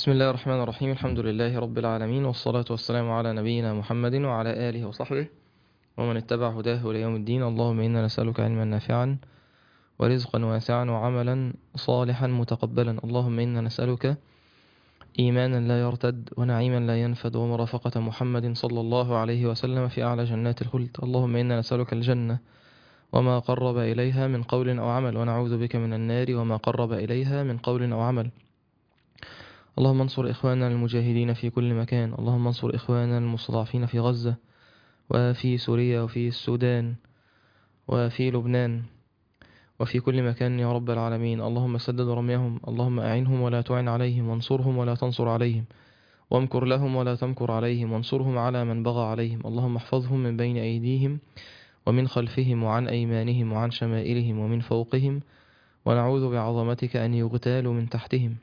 بسم الله الرحمن الرحيم الحمد لله رب العالمين والصلاة والسلام على نبينا محمد وعلى آله وصحبه ومن اتبع هداه إلى يوم الدين اللهم إنا نسألك علما نافعا ورزقا واسعا وعملا صالحا متقبلا اللهم إنا نسألك إيمانا لا يرتد ونعيما لا ينفد ومرافقة محمد صلى الله عليه وسلم في أعلى جنات الخلد اللهم إنا نسألك الجنة وما قرب إليها من قول أو عمل ونعوذ بك من النار وما قرب إليها من قول أو عمل اللهم انصر إخواننا المجاهدين في كل مكان اللهم انصر إخواننا المستضعفين في غزة وفي سوريا وفي السودان وفي لبنان وفي كل مكان يا رب العالمين اللهم سدد رميهم اللهم أعنهم ولا تعن عليهم وانصرهم ولا تنصر عليهم وامكر لهم ولا تمكر عليهم وانصرهم على من بغى عليهم اللهم احفظهم من بين أيديهم ومن خلفهم وعن أيمانهم وعن شمائلهم ومن فوقهم ونعوذ بعظمتك أن يغتالوا من تحتهم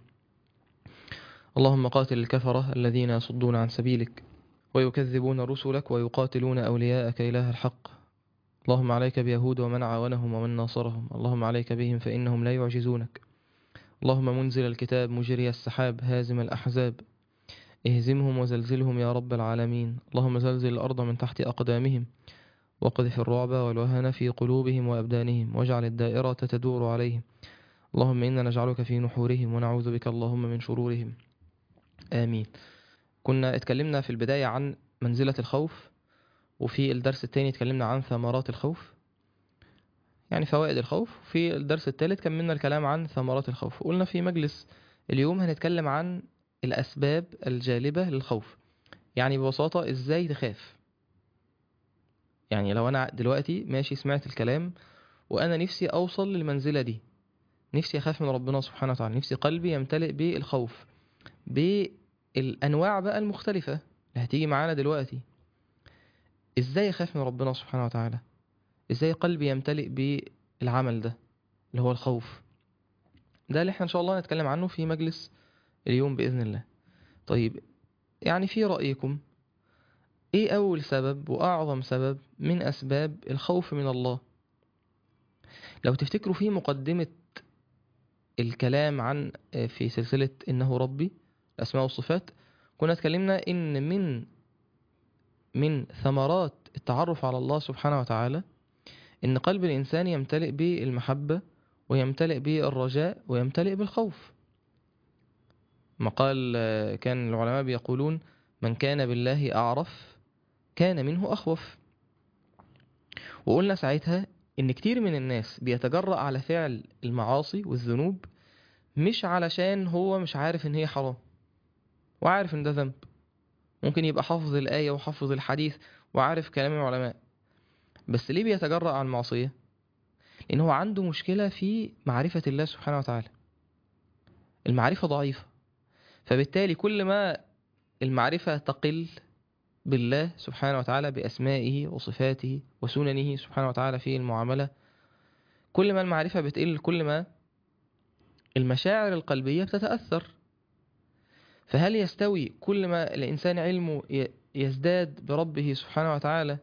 اللهم قاتل الكفرة الذين يصدون عن سبيلك ويكذبون رسلك ويقاتلون أولياءك إله الحق اللهم عليك بيهود ومن عاونهم ومن ناصرهم اللهم عليك بهم فإنهم لا يعجزونك اللهم منزل الكتاب مجري السحاب هازم الأحزاب اهزمهم وزلزلهم يا رب العالمين اللهم زلزل الأرض من تحت أقدامهم وقذف الرعب والوهن في قلوبهم وأبدانهم واجعل الدائرة تدور عليهم اللهم إنا نجعلك في نحورهم ونعوذ بك اللهم من شرورهم آمين كنا اتكلمنا في البداية عن منزلة الخوف وفي الدرس الثاني اتكلمنا عن ثمرات الخوف يعني فوائد الخوف في الدرس الثالث كملنا الكلام عن ثمرات الخوف قلنا في مجلس اليوم هنتكلم عن الأسباب الجالبة للخوف يعني ببساطة ازاي تخاف يعني لو أنا دلوقتي ماشي سمعت الكلام وأنا نفسي أوصل للمنزلة دي نفسي أخاف من ربنا سبحانه وتعالى نفسي قلبي يمتلئ بالخوف بالأنواع بقى المختلفة اللي هتيجي معانا دلوقتي ازاي اخاف من ربنا سبحانه وتعالى ازاي قلبي يمتلئ بالعمل ده اللي هو الخوف ده اللي احنا ان شاء الله هنتكلم عنه في مجلس اليوم بإذن الله طيب يعني في رأيكم ايه اول سبب واعظم سبب من اسباب الخوف من الله لو تفتكروا في مقدمة الكلام عن في سلسلة انه ربي الاسماء والصفات كنا اتكلمنا ان من من ثمرات التعرف على الله سبحانه وتعالى ان قلب الانسان يمتلئ بالمحبة ويمتلئ بالرجاء ويمتلئ بالخوف مقال كان العلماء بيقولون من كان بالله اعرف كان منه اخوف وقلنا ساعتها ان كتير من الناس بيتجرأ على فعل المعاصي والذنوب مش علشان هو مش عارف ان هي حرام وعارف ان ده ذنب ممكن يبقى حافظ الآية وحافظ الحديث وعارف كلام العلماء بس ليه بيتجرأ على المعصية لأن هو عنده مشكلة في معرفة الله سبحانه وتعالى المعرفة ضعيفة فبالتالي كل ما المعرفة تقل بالله سبحانه وتعالى بأسمائه وصفاته وسننه سبحانه وتعالى في المعاملة كل ما المعرفة بتقل كل ما المشاعر القلبية بتتأثر فهل يستوي كل ما الإنسان علمه يزداد بربه سبحانه وتعالى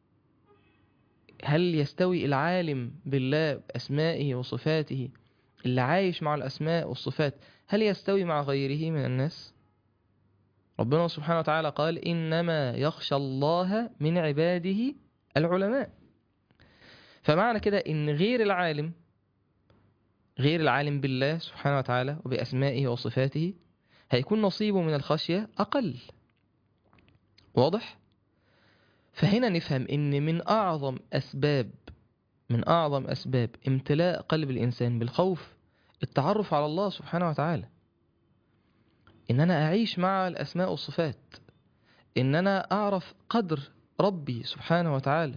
هل يستوي العالم بالله بأسمائه وصفاته اللي عايش مع الأسماء والصفات هل يستوي مع غيره من الناس ربنا سبحانه وتعالى قال إنما يخشى الله من عباده العلماء فمعنى كده إن غير العالم غير العالم بالله سبحانه وتعالى وبأسمائه وصفاته هيكون نصيبه من الخشية أقل واضح؟ فهنا نفهم إن من أعظم أسباب من أعظم أسباب امتلاء قلب الإنسان بالخوف التعرف على الله سبحانه وتعالى إن أنا أعيش مع الأسماء والصفات إن أنا أعرف قدر ربي سبحانه وتعالى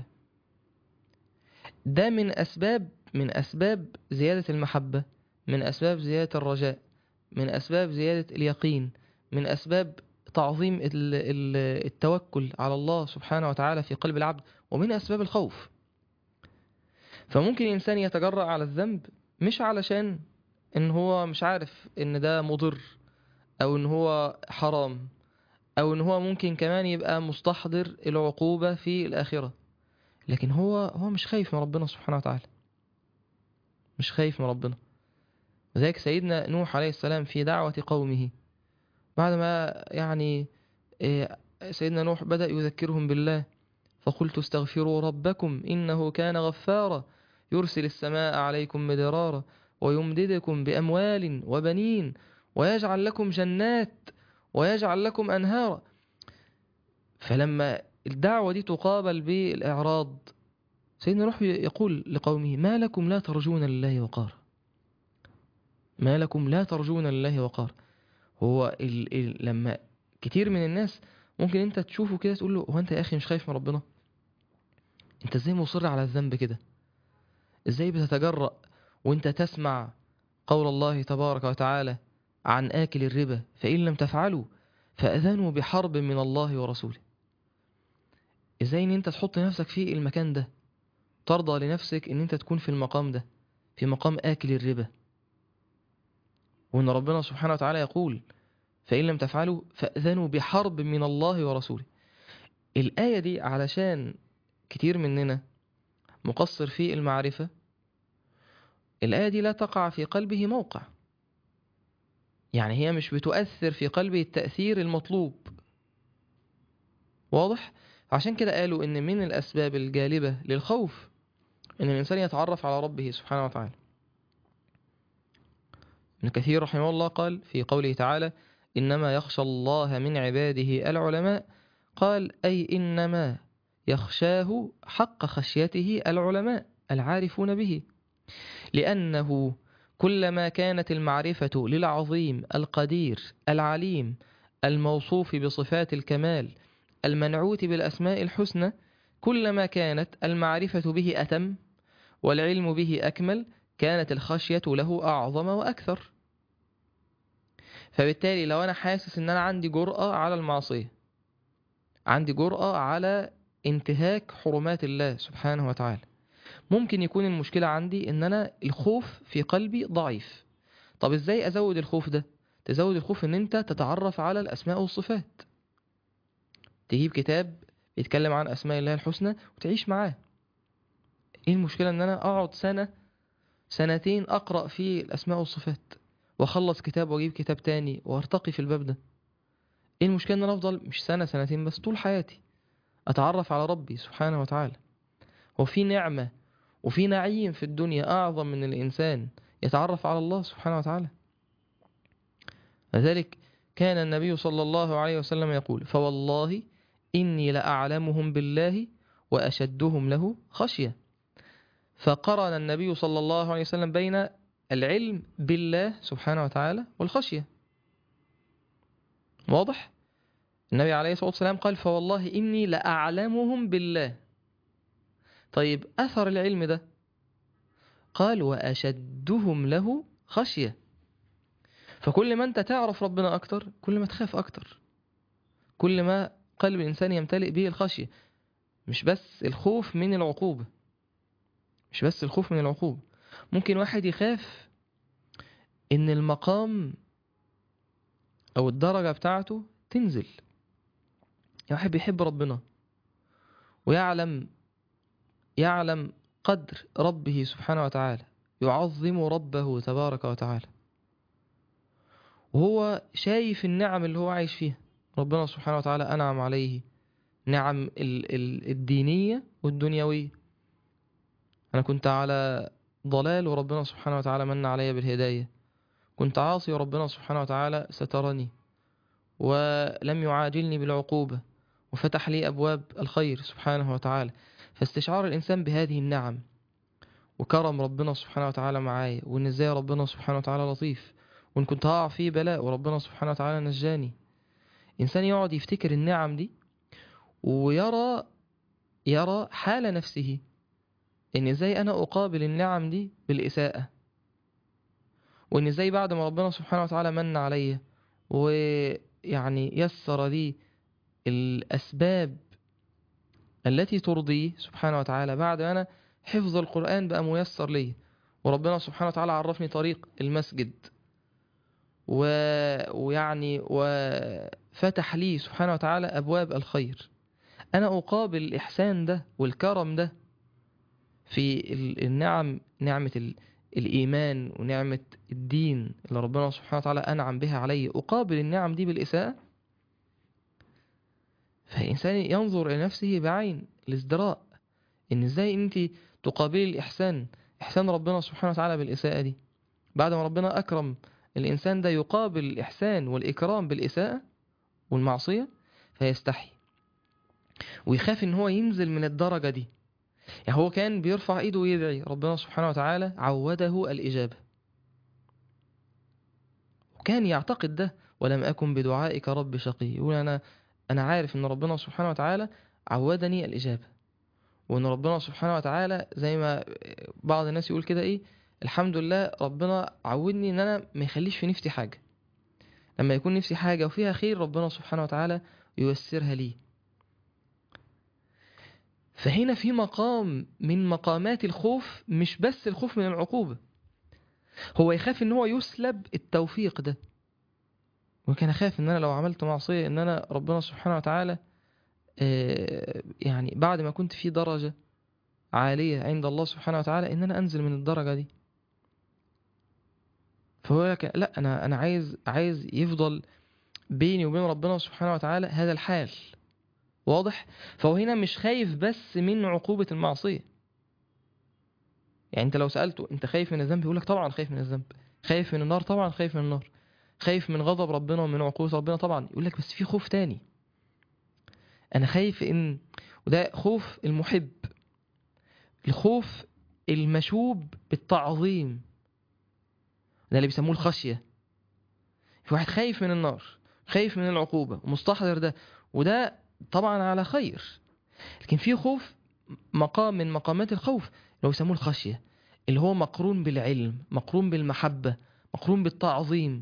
ده من أسباب من أسباب زيادة المحبة من أسباب زيادة الرجاء من أسباب زيادة اليقين من أسباب تعظيم التوكل على الله سبحانه وتعالى في قلب العبد ومن أسباب الخوف فممكن الإنسان يتجرأ على الذنب مش علشان إن هو مش عارف إن ده مضر أو إن هو حرام أو إن هو ممكن كمان يبقى مستحضر العقوبة في الآخرة لكن هو هو مش خايف من ربنا سبحانه وتعالى مش خايف من ربنا وذلك سيدنا نوح عليه السلام في دعوة قومه بعد ما يعني إيه، سيدنا نوح بدأ يذكرهم بالله فقلت استغفروا ربكم إنه كان غفارا يرسل السماء عليكم مدرارا ويمددكم بأموال وبنين ويجعل لكم جنات ويجعل لكم أنهارا فلما الدعوة دي تقابل بالإعراض سيدنا نوح يقول لقومه ما لكم لا ترجون لله وقار ما لكم لا ترجون لله وقار هو ال ال لما كتير من الناس ممكن انت تشوفه كده تقول له هو انت يا اخي مش خايف من ربنا انت ازاي مصر على الذنب كده ازاي بتتجرأ وانت تسمع قول الله تبارك وتعالى عن آكل الربا فإن لم تفعلوا فأذنوا بحرب من الله ورسوله ازاي ان انت تحط نفسك في المكان ده ترضى لنفسك ان انت تكون في المقام ده في مقام آكل الربا وان ربنا سبحانه وتعالى يقول فإن لم تفعلوا فأذنوا بحرب من الله ورسوله الآية دي علشان كتير مننا مقصر في المعرفة الآية دي لا تقع في قلبه موقع يعني هي مش بتؤثر في قلبه التأثير المطلوب واضح؟ عشان كده قالوا إن من الأسباب الجالبة للخوف إن الإنسان يتعرف على ربه سبحانه وتعالى ابن كثير رحمه الله قال في قوله تعالى إنما يخشى الله من عباده العلماء قال أي إنما يخشاه حق خشيته العلماء العارفون به لأنه كلما كانت المعرفة للعظيم القدير العليم الموصوف بصفات الكمال المنعوت بالأسماء الحسنى كلما كانت المعرفة به أتم والعلم به أكمل كانت الخشية له أعظم وأكثر فبالتالي لو أنا حاسس إن أنا عندي جرأة على المعصية عندي جرأة على انتهاك حرمات الله سبحانه وتعالى ممكن يكون المشكلة عندي إن أنا الخوف في قلبي ضعيف طب إزاي أزود الخوف ده؟ تزود الخوف إن أنت تتعرف على الأسماء والصفات تجيب كتاب بيتكلم عن أسماء الله الحسنى وتعيش معاه إيه المشكلة إن أنا أقعد سنة سنتين أقرأ في الأسماء والصفات وأخلص كتاب وأجيب كتاب تاني وأرتقي في الباب ده إيه المشكلة إن أنا أفضل مش سنة سنتين بس طول حياتي أتعرف على ربي سبحانه وتعالى هو في نعمة وفي نعيم في الدنيا أعظم من الإنسان يتعرف على الله سبحانه وتعالى لذلك كان النبي صلى الله عليه وسلم يقول فوالله إني لأعلمهم بالله وأشدهم له خشية فقرن النبي صلى الله عليه وسلم بين العلم بالله سبحانه وتعالى والخشية واضح؟ النبي عليه الصلاة والسلام قال فوالله إني لأعلمهم بالله طيب أثر العلم ده قال وأشدهم له خشية فكل ما أنت تعرف ربنا أكتر كل ما تخاف أكتر كل ما قلب الإنسان يمتلئ به الخشية مش بس الخوف من العقوبة مش بس الخوف من العقوبة ممكن واحد يخاف إن المقام أو الدرجة بتاعته تنزل واحد بيحب ربنا ويعلم يعلم قدر ربه سبحانه وتعالى يعظم ربه تبارك وتعالى وهو شايف النعم اللي هو عايش فيها ربنا سبحانه وتعالى أنعم عليه نعم ال ال الدينية والدنيوية أنا كنت على ضلال وربنا سبحانه وتعالى من علي بالهداية كنت عاصي وربنا سبحانه وتعالى سترني ولم يعاجلني بالعقوبة وفتح لي أبواب الخير سبحانه وتعالى فاستشعار الإنسان بهذه النعم وكرم ربنا سبحانه وتعالى معايا وإن إزاي ربنا سبحانه وتعالى لطيف وإن كنت هقع فيه بلاء وربنا سبحانه وتعالى نجاني إنسان يقعد يفتكر النعم دي ويرى يرى حال نفسه إن إزاي أنا أقابل النعم دي بالإساءة وإن إزاي بعد ما ربنا سبحانه وتعالى من عليا ويعني يسر لي الأسباب التي ترضيه سبحانه وتعالى بعد أنا حفظ القرآن بقى ميسر لي وربنا سبحانه وتعالى عرفني طريق المسجد و... ويعني وفتح لي سبحانه وتعالى أبواب الخير أنا أقابل الإحسان ده والكرم ده في النعم نعمة الإيمان ونعمة الدين اللي ربنا سبحانه وتعالى أنعم بها علي أقابل النعم دي بالإساءة فالإنسان ينظر إلى نفسه بعين الازدراء إن إزاي أنت تقابلي الإحسان إحسان ربنا سبحانه وتعالى بالإساءة دي بعد ما ربنا أكرم الإنسان ده يقابل الإحسان والإكرام بالإساءة والمعصية فيستحي ويخاف إن هو ينزل من الدرجة دي يعني هو كان بيرفع إيده ويدعي ربنا سبحانه وتعالى عوده الإجابة وكان يعتقد ده ولم أكن بدعائك رب شقي يقول أنا أنا عارف إن ربنا سبحانه وتعالى عودني الإجابة وإن ربنا سبحانه وتعالى زي ما بعض الناس يقول كده إيه الحمد لله ربنا عودني إن أنا ما يخليش في نفسي حاجة لما يكون نفسي حاجة وفيها خير ربنا سبحانه وتعالى ييسرها لي فهنا في مقام من مقامات الخوف مش بس الخوف من العقوبة هو يخاف ان هو يسلب التوفيق ده وكان اخاف ان انا لو عملت معصية ان انا ربنا سبحانه وتعالى آه، يعني بعد ما كنت في درجة عالية عند الله سبحانه وتعالى ان انا انزل من الدرجة دي فهو لك لا انا انا عايز عايز يفضل بيني وبين ربنا سبحانه وتعالى هذا الحال واضح فهو هنا مش خايف بس من عقوبة المعصية يعني انت لو سألته انت خايف من الذنب يقول لك طبعا خايف من الذنب خايف من النار طبعا خايف من النار خايف من غضب ربنا ومن عقوبة ربنا طبعا يقول لك بس في خوف تاني انا خايف ان وده خوف المحب الخوف المشوب بالتعظيم ده اللي بيسموه الخشية في واحد خايف من النار خايف من العقوبة ومستحضر ده وده طبعا على خير لكن في خوف مقام من مقامات الخوف اللي هو يسموه الخشية اللي هو مقرون بالعلم مقرون بالمحبة مقرون بالتعظيم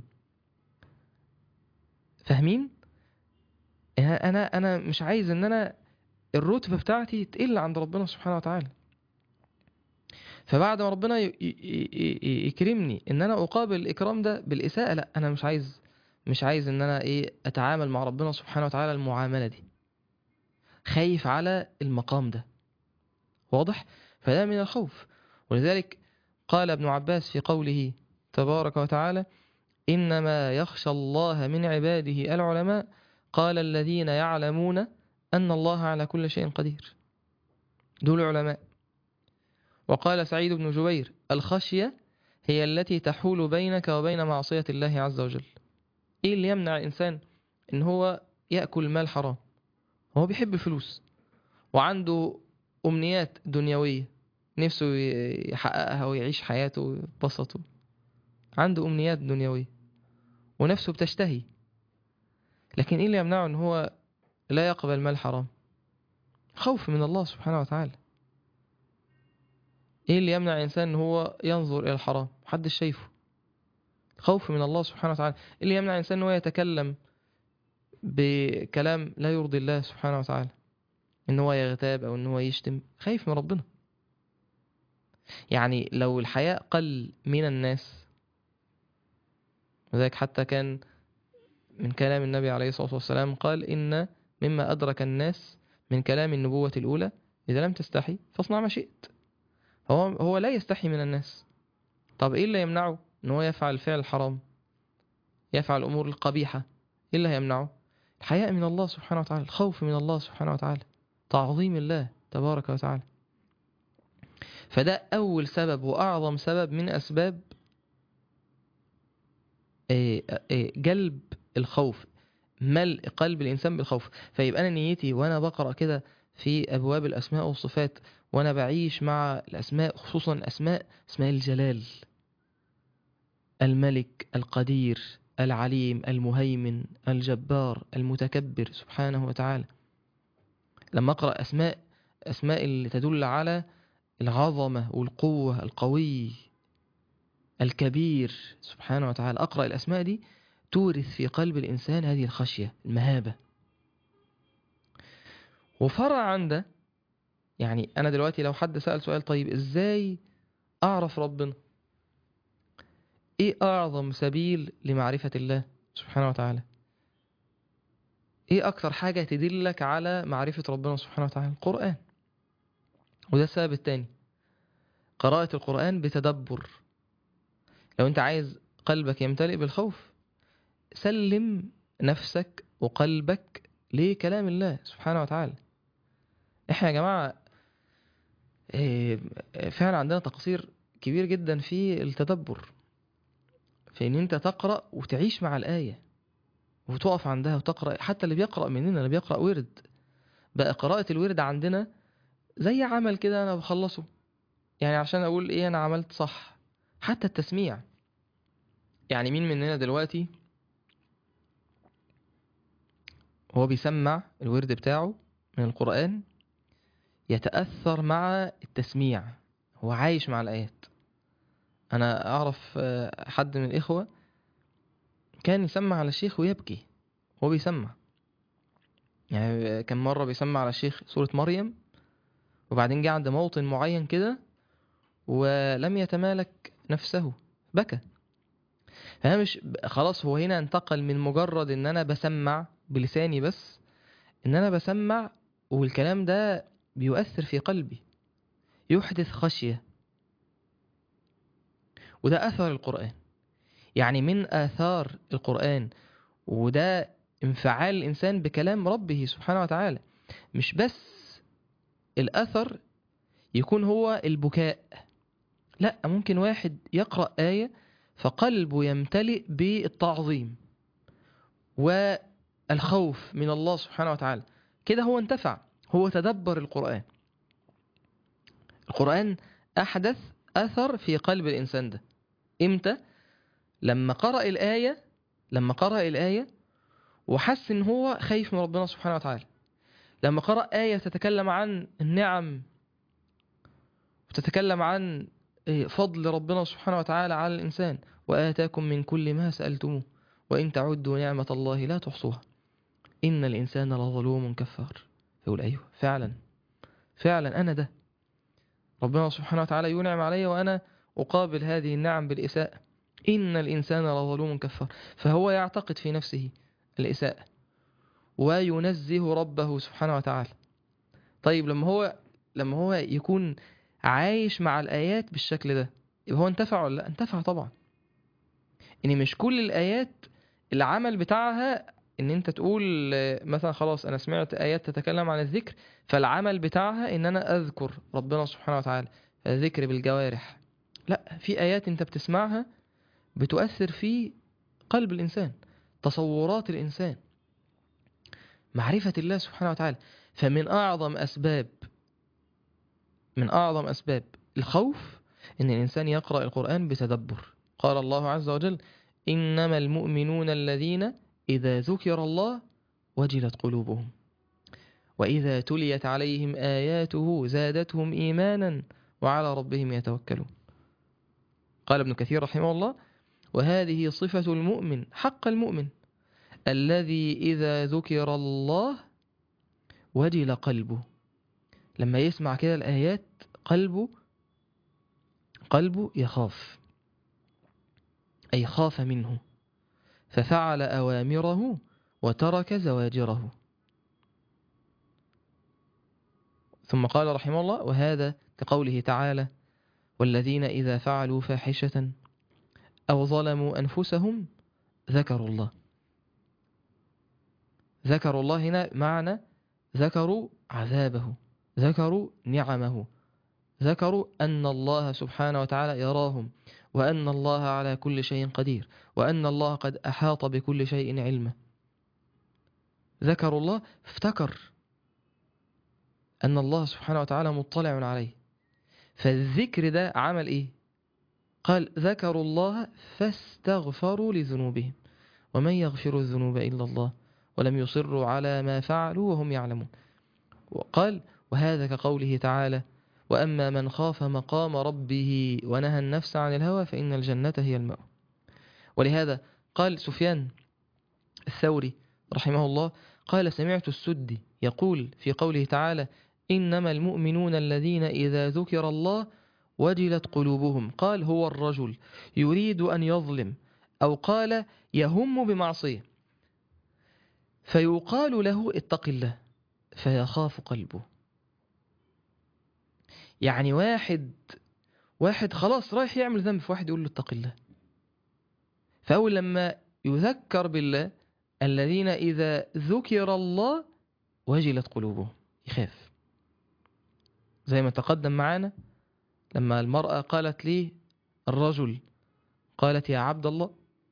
فاهمين انا انا انا مش عايز ان انا الرتبة بتاعتي تقل عند ربنا سبحانه وتعالى فبعد ما ربنا ي- ي- ي- يكرمني ان انا اقابل الاكرام ده بالاساءة لا انا مش عايز مش عايز ان انا ايه اتعامل مع ربنا سبحانه وتعالى المعاملة دي خايف على المقام ده واضح فده من الخوف ولذلك قال ابن عباس في قوله تبارك وتعالى إنما يخشى الله من عباده العلماء قال الذين يعلمون أن الله على كل شيء قدير دول علماء وقال سعيد بن جبير الخشية هي التي تحول بينك وبين معصية الله عز وجل إيه اللي يمنع الإنسان إن هو يأكل مال حرام هو بيحب الفلوس وعنده أمنيات دنيوية نفسه يحققها ويعيش حياته ويتبسط عنده أمنيات دنيوية ونفسه بتشتهي لكن إيه اللي يمنعه إن هو لا يقبل مال حرام خوف من الله سبحانه وتعالى إيه اللي يمنع الإنسان إن هو ينظر إلى الحرام محدش شايفه خوف من الله سبحانه وتعالى إيه اللي يمنع الإنسان إن هو يتكلم بكلام لا يرضي الله سبحانه وتعالى ان هو يغتاب او ان هو يشتم خايف من ربنا يعني لو الحياء قل من الناس وذلك حتى كان من كلام النبي عليه الصلاة والسلام قال إن مما أدرك الناس من كلام النبوة الأولى إذا لم تستحي فاصنع ما شئت هو, هو لا يستحي من الناس طب إيه اللي يمنعه إن هو يفعل فعل الحرام يفعل الأمور القبيحة إيه اللي هيمنعه الحياء من الله سبحانه وتعالى الخوف من الله سبحانه وتعالى تعظيم الله تبارك وتعالى فده أول سبب وأعظم سبب من أسباب إيه، إيه، جلب الخوف ملء قلب الإنسان بالخوف فيبقى أنا نيتي وأنا بقرأ كده في أبواب الأسماء والصفات وأنا بعيش مع الأسماء خصوصا أسماء اسماء الجلال الملك القدير العليم المهيمن الجبار المتكبر سبحانه وتعالى لما أقرأ أسماء أسماء اللي تدل على العظمة والقوة القوي الكبير سبحانه وتعالى أقرأ الأسماء دي تورث في قلب الإنسان هذه الخشية المهابة وفرع عن ده يعني أنا دلوقتي لو حد سأل سؤال طيب إزاي أعرف ربنا إيه أعظم سبيل لمعرفة الله سبحانه وتعالى إيه أكتر حاجة تدلك على معرفة ربنا سبحانه وتعالى القرآن وده السبب الثاني قراءة القرآن بتدبر لو انت عايز قلبك يمتلئ بالخوف سلم نفسك وقلبك لكلام الله سبحانه وتعالى احنا يا جماعة إيه، فعلا عندنا تقصير كبير جدا في التدبر في ان انت تقرأ وتعيش مع الآية وتقف عندها وتقرأ حتى اللي بيقرأ مننا اللي بيقرأ ورد بقى قراءة الورد عندنا زي عمل كده انا بخلصه يعني عشان اقول ايه انا عملت صح حتى التسميع يعني مين مننا دلوقتي هو بيسمع الورد بتاعه من القرآن يتأثر مع التسميع هو عايش مع الآيات أنا أعرف آه، حد من الإخوة كان يسمع على الشيخ ويبكي هو بيسمع يعني كان مرة بيسمع على الشيخ سورة مريم وبعدين جه عند موطن معين كده ولم يتمالك نفسه بكى فأنا مش خلاص هو هنا انتقل من مجرد ان انا بسمع بلساني بس ان انا بسمع والكلام ده بيؤثر في قلبي يحدث خشية وده أثر القرآن يعني من آثار القرآن وده انفعال الإنسان بكلام ربه سبحانه وتعالى مش بس الأثر يكون هو البكاء لا ممكن واحد يقرأ آية فقلبه يمتلئ بالتعظيم والخوف من الله سبحانه وتعالى كده هو انتفع هو تدبر القرآن القرآن أحدث أثر في قلب الإنسان ده إمتى؟ لما قرأ الآية لما قرأ الآية وحس إن هو خايف من ربنا سبحانه وتعالى لما قرأ آية تتكلم عن النعم وتتكلم عن فضل ربنا سبحانه وتعالى على الإنسان وآتاكم من كل ما سألتموه وإن تعدوا نعمة الله لا تحصوها إن الإنسان لظلوم كفار يقول أيوه فعلا فعلا أنا ده ربنا سبحانه وتعالى ينعم علي وأنا أقابل هذه النعم بالإساءة إن الإنسان لظلوم كفار فهو يعتقد في نفسه الإساءة وينزه ربه سبحانه وتعالى طيب لما هو لما هو يكون عايش مع الآيات بالشكل ده يبقى هو انتفع ولا لا انتفع طبعا ان مش كل الآيات العمل بتاعها ان انت تقول آه، مثلا خلاص انا سمعت آيات تتكلم عن الذكر فالعمل بتاعها ان انا اذكر ربنا سبحانه وتعالى الذكر بالجوارح لا في آيات انت بتسمعها بتؤثر في قلب الإنسان تصورات الإنسان معرفة الله سبحانه وتعالى فمن أعظم أسباب من أعظم أسباب الخوف أن الإنسان يقرأ القرآن بتدبر قال الله عز وجل إنما المؤمنون الذين إذا ذكر الله وجلت قلوبهم وإذا تليت عليهم آياته زادتهم إيمانا وعلى ربهم يتوكلون قال ابن كثير رحمه الله وهذه صفة المؤمن حق المؤمن الذي إذا ذكر الله وجل قلبه لما يسمع كده الآيات قلبه قلبه يخاف أي خاف منه ففعل أوامره وترك زواجره ثم قال رحمه الله وهذا كقوله تعالى والذين إذا فعلوا فاحشة أو ظلموا أنفسهم ذكروا الله ذكروا الله هنا معنى ذكروا عذابه ذكروا نعمه ذكروا أن الله سبحانه وتعالى يراهم وأن الله على كل شيء قدير وأن الله قد أحاط بكل شيء علما ذكروا الله افتكر أن الله سبحانه وتعالى مطلع عليه فالذكر ده عمل إيه قال ذكروا الله فاستغفروا لذنوبهم ومن يغفر الذنوب إلا الله ولم يصروا على ما فعلوا وهم يعلمون وقال وهذا كقوله تعالى وأما من خاف مقام ربه ونهى النفس عن الهوى فإن الجنة هي المأوى ولهذا قال سفيان الثوري رحمه الله قال سمعت السدي يقول في قوله تعالى إنما المؤمنون الذين إذا ذكر الله وجلت قلوبهم قال هو الرجل يريد أن يظلم أو قال يهم بمعصية فيقال له اتق الله فيخاف قلبه يعني واحد واحد خلاص رايح يعمل ذنب فواحد يقول له اتق الله فأول لما يذكر بالله الذين إذا ذكر الله وجلت قلوبهم يخاف زي ما تقدم معانا لما المرأة قالت لي الرجل قالت يا عبد الله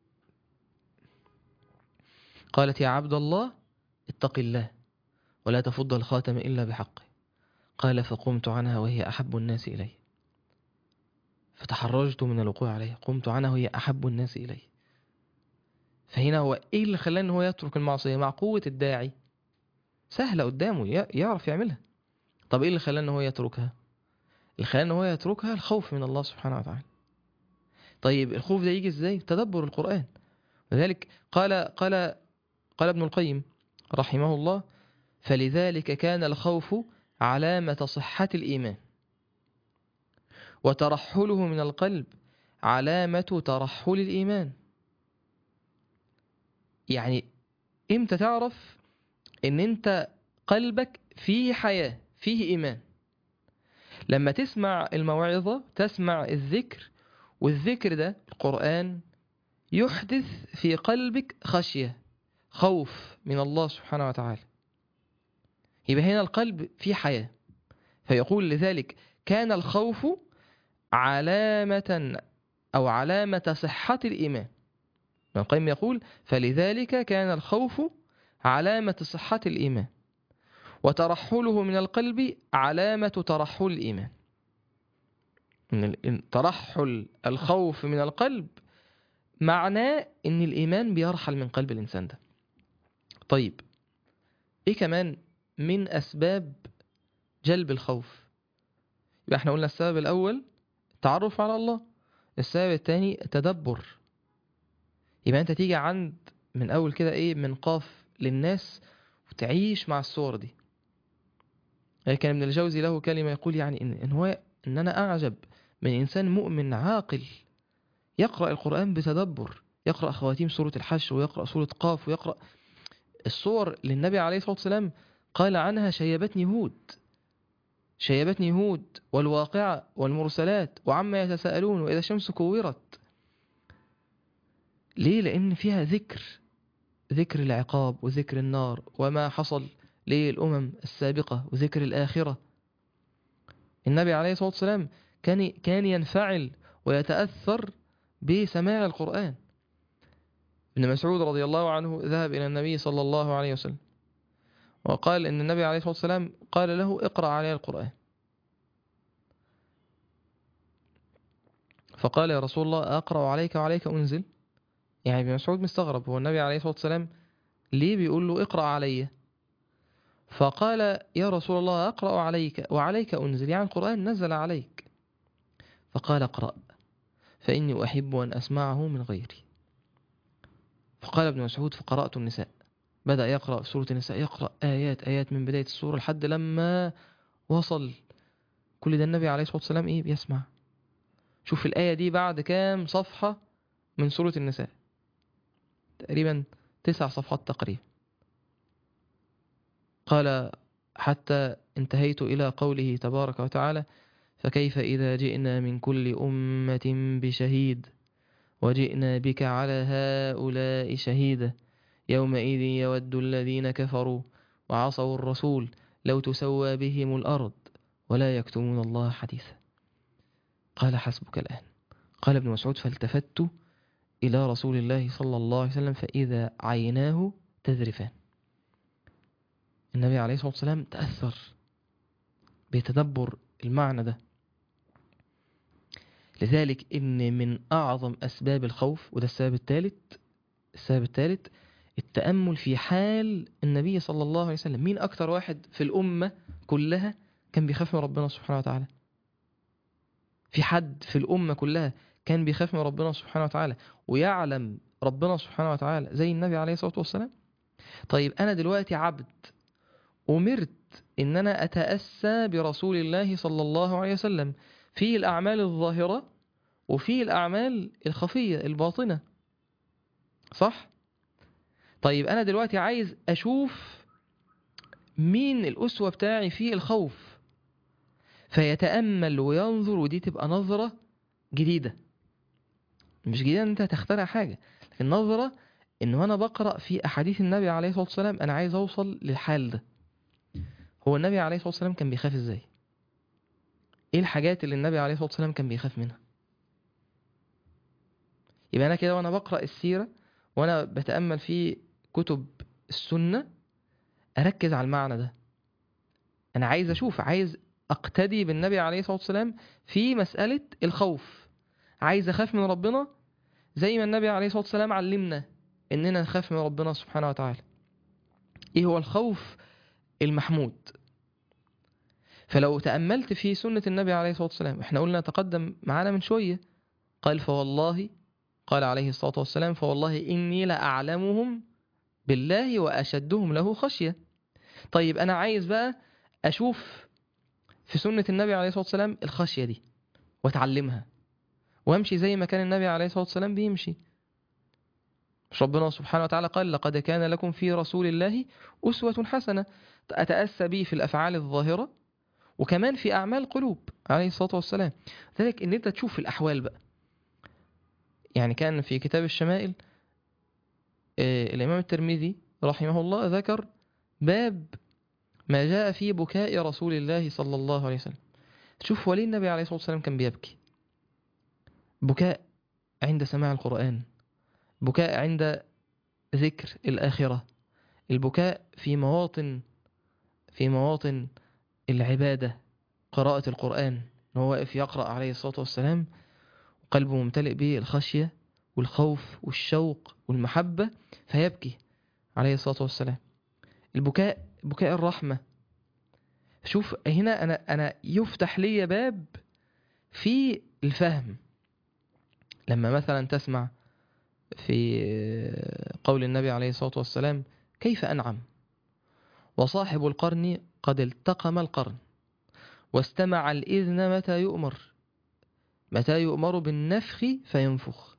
قالت يا عبد الله اتق الله ولا تفض الخاتم إلا بحقه قال فقمت عنها وهي أحب الناس إلي فتحرجت من الوقوع عليها قمت عنها وهي أحب الناس إلي فهنا هو إيه اللي خلاه إن هو يترك المعصية مع قوة الداعي سهلة قدامه ي- يعرف يعملها طب إيه اللي خلاه إن هو يتركها اللي خلاه إن هو يتركها الخوف من الله سبحانه وتعالى طيب الخوف ده يجي إزاي تدبر القرآن لذلك قال قال قال ابن القيم رحمه الله فلذلك كان الخوف علامة صحة الإيمان وترحله من القلب علامة ترحل الإيمان يعني إمتى تعرف إن أنت قلبك فيه حياة فيه إيمان لما تسمع الموعظة تسمع الذكر والذكر ده القرآن يحدث في قلبك خشية خوف من الله سبحانه وتعالى يبقى هنا القلب فيه حياة فيقول لذلك كان الخوف علامة أو علامة صحة الإيمان ابن القيم يقول فلذلك كان الخوف علامة صحة الإيمان وترحله من القلب علامة ترحل الإيمان من ال- ترحل الخوف من القلب معناه ان الإيمان بيرحل من قلب الإنسان ده طيب ايه كمان من أسباب جلب الخوف يبقى احنا قلنا السبب الأول التعرف على الله السبب الثاني التدبر يبقى انت تيجي عند من أول كده ايه من قاف للناس وتعيش مع الصور دي يعني كان ابن الجوزي له كلمة يقول يعني إن, إن هو إن أنا أعجب من إنسان مؤمن عاقل يقرأ القرآن بتدبر يقرأ خواتيم سورة الحج ويقرأ سورة قاف ويقرأ الصور للنبي عليه الصلاة والسلام قال عنها شيبتني هود شيبتني هود والواقعة والمرسلات وعما يتساءلون وإذا الشمس كورت ليه لأن فيها ذكر ذكر العقاب وذكر النار وما حصل للأمم السابقة وذكر الآخرة النبي عليه الصلاة والسلام كان كان ينفعل ويتأثر بسماع القرآن ابن مسعود رضي الله عنه ذهب إلى النبي صلى الله عليه وسلم وقال إن النبي عليه الصلاة والسلام قال له اقرأ علي القرآن فقال يا رسول الله أقرأ عليك وعليك أنزل يعني ابن مسعود مستغرب هو النبي عليه الصلاة والسلام ليه بيقول له اقرأ علي فقال يا رسول الله أقرأ عليك وعليك أنزل يعني القرآن نزل عليك فقال اقرأ فإني أحب أن أسمعه من غيري فقال ابن مسعود فقرأت النساء بدأ يقرأ سورة النساء يقرأ آيات آيات من بداية السورة لحد لما وصل كل ده النبي عليه الصلاة والسلام إيه بيسمع شوف الآية دي بعد كام صفحة من سورة النساء تقريبا تسع صفحات تقريبا قال حتى انتهيت إلى قوله تبارك وتعالى فكيف إذا جئنا من كل أمة بشهيد وجئنا بك على هؤلاء شهيدا يومئذ يود الذين كفروا وعصوا الرسول لو تسوى بهم الأرض ولا يكتمون الله حديثا قال حسبك الآن قال ابن مسعود فالتفت إلى رسول الله صلى الله عليه وسلم فإذا عيناه تذرفان النبي عليه الصلاة والسلام تأثر بتدبر المعنى ده لذلك إن من أعظم أسباب الخوف وده السبب الثالث السبب الثالث التأمل في حال النبي صلى الله عليه وسلم مين أكتر واحد في الأمة كلها كان بيخاف من ربنا سبحانه وتعالى في حد في الأمة كلها كان بيخاف من ربنا سبحانه وتعالى ويعلم ربنا سبحانه وتعالى زي النبي عليه الصلاة والسلام طيب أنا دلوقتي عبد أمرت إن أنا أتأسى برسول الله صلى الله عليه وسلم في الأعمال الظاهرة وفي الأعمال الخفية الباطنة صح؟ طيب أنا دلوقتي عايز أشوف مين الأسوة بتاعي في الخوف فيتأمل وينظر ودي تبقى نظرة جديدة مش جديدة ان انت هتخترع حاجة النظرة إن وأنا بقرأ في أحاديث النبي عليه الصلاة والسلام أنا عايز أوصل للحال ده هو النبي عليه الصلاة والسلام كان بيخاف إزاي إيه الحاجات اللي النبي عليه الصلاة والسلام كان بيخاف منها يبقى أنا كده وأنا بقرأ السيرة وأنا بتأمل في كتب السنة أركز على المعنى ده أنا عايز أشوف عايز أقتدي بالنبي عليه الصلاة والسلام في مسألة الخوف عايز أخاف من ربنا زي ما النبي عليه الصلاة والسلام علمنا إننا نخاف من ربنا سبحانه وتعالى إيه هو الخوف المحمود فلو تأملت في سنة النبي عليه الصلاة والسلام احنا قلنا تقدم معانا من شوية قال فوالله قال عليه الصلاة والسلام فوالله إني لأعلمهم بالله وأشدهم له خشية طيب أنا عايز بقى أشوف في سنة النبي عليه الصلاة والسلام الخشية دي وأتعلمها وأمشي زي ما كان النبي عليه الصلاة والسلام بيمشي مش ربنا سبحانه وتعالى قال لقد كان لكم في رسول الله أسوة حسنة أتأسى به في الأفعال الظاهرة وكمان في أعمال قلوب عليه الصلاة والسلام ذلك إن أنت تشوف الأحوال بقى يعني كان في كتاب الشمائل آه، الإمام الترمذي رحمه الله ذكر باب ما جاء في بكاء رسول الله صلى الله عليه وسلم شوف ولي النبي عليه الصلاة والسلام كان بيبكي بكاء عند سماع القرآن بكاء عند ذكر الآخرة البكاء في مواطن في مواطن العبادة قراءة القرآن إن هو واقف يقرأ عليه الصلاة والسلام وقلبه ممتلئ بالخشية والخوف والشوق والمحبة فيبكي عليه الصلاة والسلام البكاء بكاء الرحمة شوف هنا أنا أنا يفتح لي باب في الفهم لما مثلا تسمع في قول النبي عليه الصلاة والسلام كيف أنعم وصاحب القرن قد التقم القرن واستمع الإذن متى يؤمر متى يؤمر بالنفخ فينفخ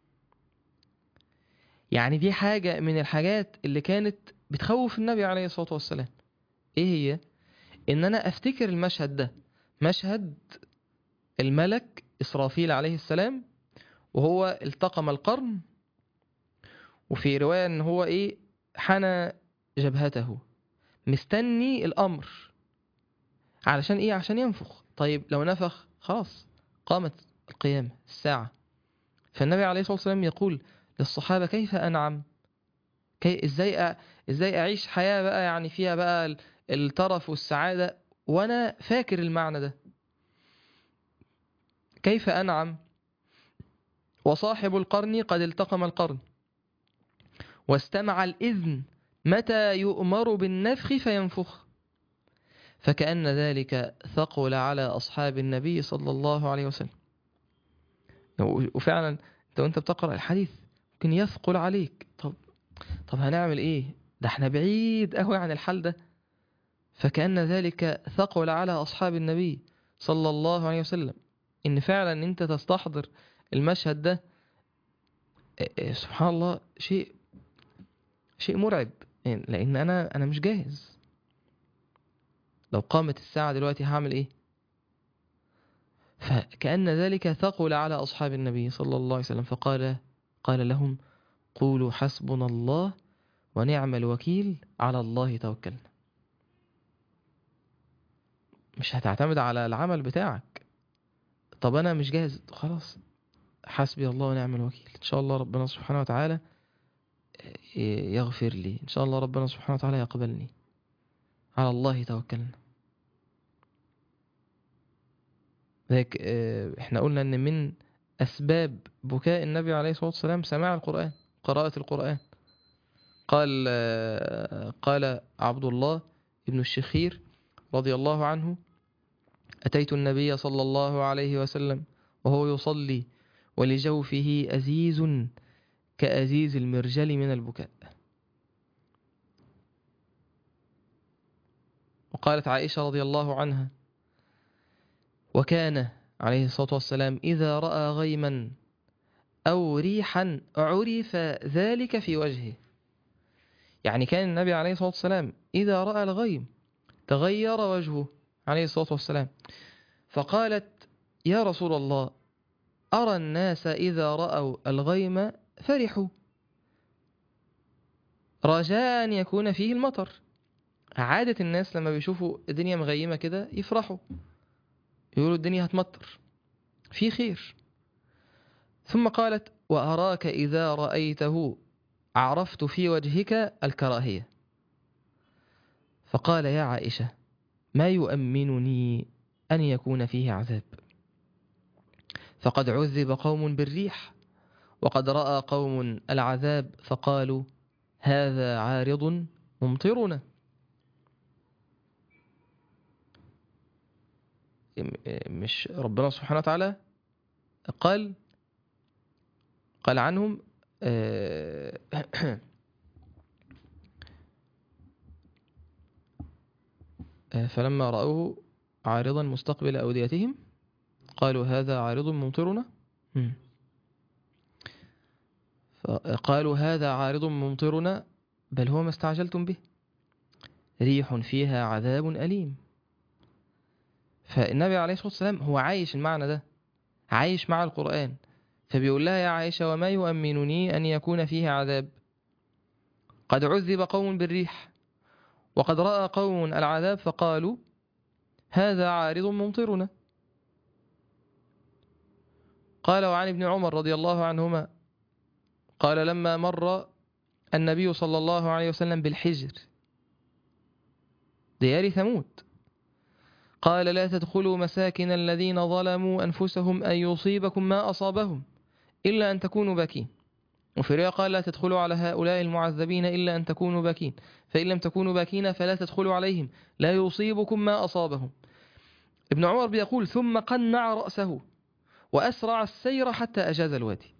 يعني دي حاجة من الحاجات اللي كانت بتخوف النبي عليه الصلاة والسلام ايه هي ان انا افتكر المشهد ده مشهد الملك اسرافيل عليه السلام وهو التقم القرن وفي رواية ان هو ايه حنى جبهته مستني الامر علشان ايه عشان ينفخ طيب لو نفخ خلاص قامت القيامة الساعة فالنبي عليه الصلاة والسلام يقول للصحابة كيف أنعم كي ازاي أ... ازاي اعيش حياة بقى يعني فيها بقى ال- الترف والسعادة وانا فاكر المعنى ده كيف انعم وصاحب القرن قد التقم القرن واستمع الإذن متى يؤمر بالنفخ فينفخ فكأن ذلك ثقل على أصحاب النبي صلى الله عليه وسلم وفعلا انت وانت بتقرأ الحديث ممكن يثقل عليك طب طب هنعمل ايه ده احنا بعيد قوي عن الحال ده فكأن ذلك ثقل على أصحاب النبي صلى الله عليه وسلم إن فعلا أنت تستحضر المشهد ده اه، اه، سبحان الله شيء شيء مرعب يعني لأن أنا أنا مش جاهز لو قامت الساعة دلوقتي هعمل إيه فكأن ذلك ثقل على أصحاب النبي صلى الله عليه وسلم فقال قال لهم قولوا حسبنا الله ونعم الوكيل على الله توكلنا مش هتعتمد على العمل بتاعك طب انا مش جاهز خلاص حسبي الله ونعم الوكيل ان شاء الله ربنا سبحانه وتعالى يغفر لي ان شاء الله ربنا سبحانه وتعالى يقبلني على الله توكلنا ذلك احنا قلنا ان من اسباب بكاء النبي عليه الصلاة والسلام سماع القرآن قراءة القرآن قال قال عبد الله ابن الشخير رضي الله عنه أتيت النبي صلى الله عليه وسلم وهو يصلي ولجوفه أزيز كأزيز المرجل من البكاء وقالت عائشة رضي الله عنها وكان عليه الصلاة والسلام إذا رأى غيما أو ريحا عرف ذلك في وجهه يعني كان النبي عليه الصلاة والسلام إذا رأى الغيم تغير وجهه عليه الصلاة والسلام فقالت يا رسول الله أرى الناس إذا رأوا الغيم فرحوا رجاء أن يكون فيه المطر عادة الناس لما بيشوفوا الدنيا مغيمة كده يفرحوا يقولوا الدنيا هتمطر في خير ثم قالت وأراك إذا رأيته عرفت في وجهك الكراهية فقال يا عائشة ما يؤمنني أن يكون فيه عذاب فقد عذب قوم بالريح وقد رأى قوم العذاب فقالوا هذا عارض ممطرنا مش ربنا سبحانه وتعالى قال قال عنهم آه، آه، فلما رأوه عارضا مستقبل أوديتهم قالوا هذا عارض ممطرنا مم. فقالوا هذا عارض ممطرنا بل هو ما استعجلتم به ريح فيها عذاب أليم فالنبي عليه الصلاة والسلام هو عايش المعنى ده عايش مع القرآن فبيقول لها يا عائشة وما يؤمنني أن يكون فيه عذاب قد عذب قوم بالريح وقد رأى قوم العذاب فقالوا هذا عارض ممطرنا قال وعن ابن عمر رضي الله عنهما قال لما مر النبي صلى الله عليه وسلم بالحجر ديار ثمود قال لا تدخلوا مساكن الذين ظلموا أنفسهم أن يصيبكم ما أصابهم إلا أن تكونوا باكين وفي رواية قال لا تدخلوا على هؤلاء المعذبين إلا أن تكونوا باكين فإن لم تكونوا باكين فلا تدخلوا عليهم لا يصيبكم ما أصابهم ابن عمر بيقول ثم قنع رأسه وأسرع السير حتى أجاز الوادي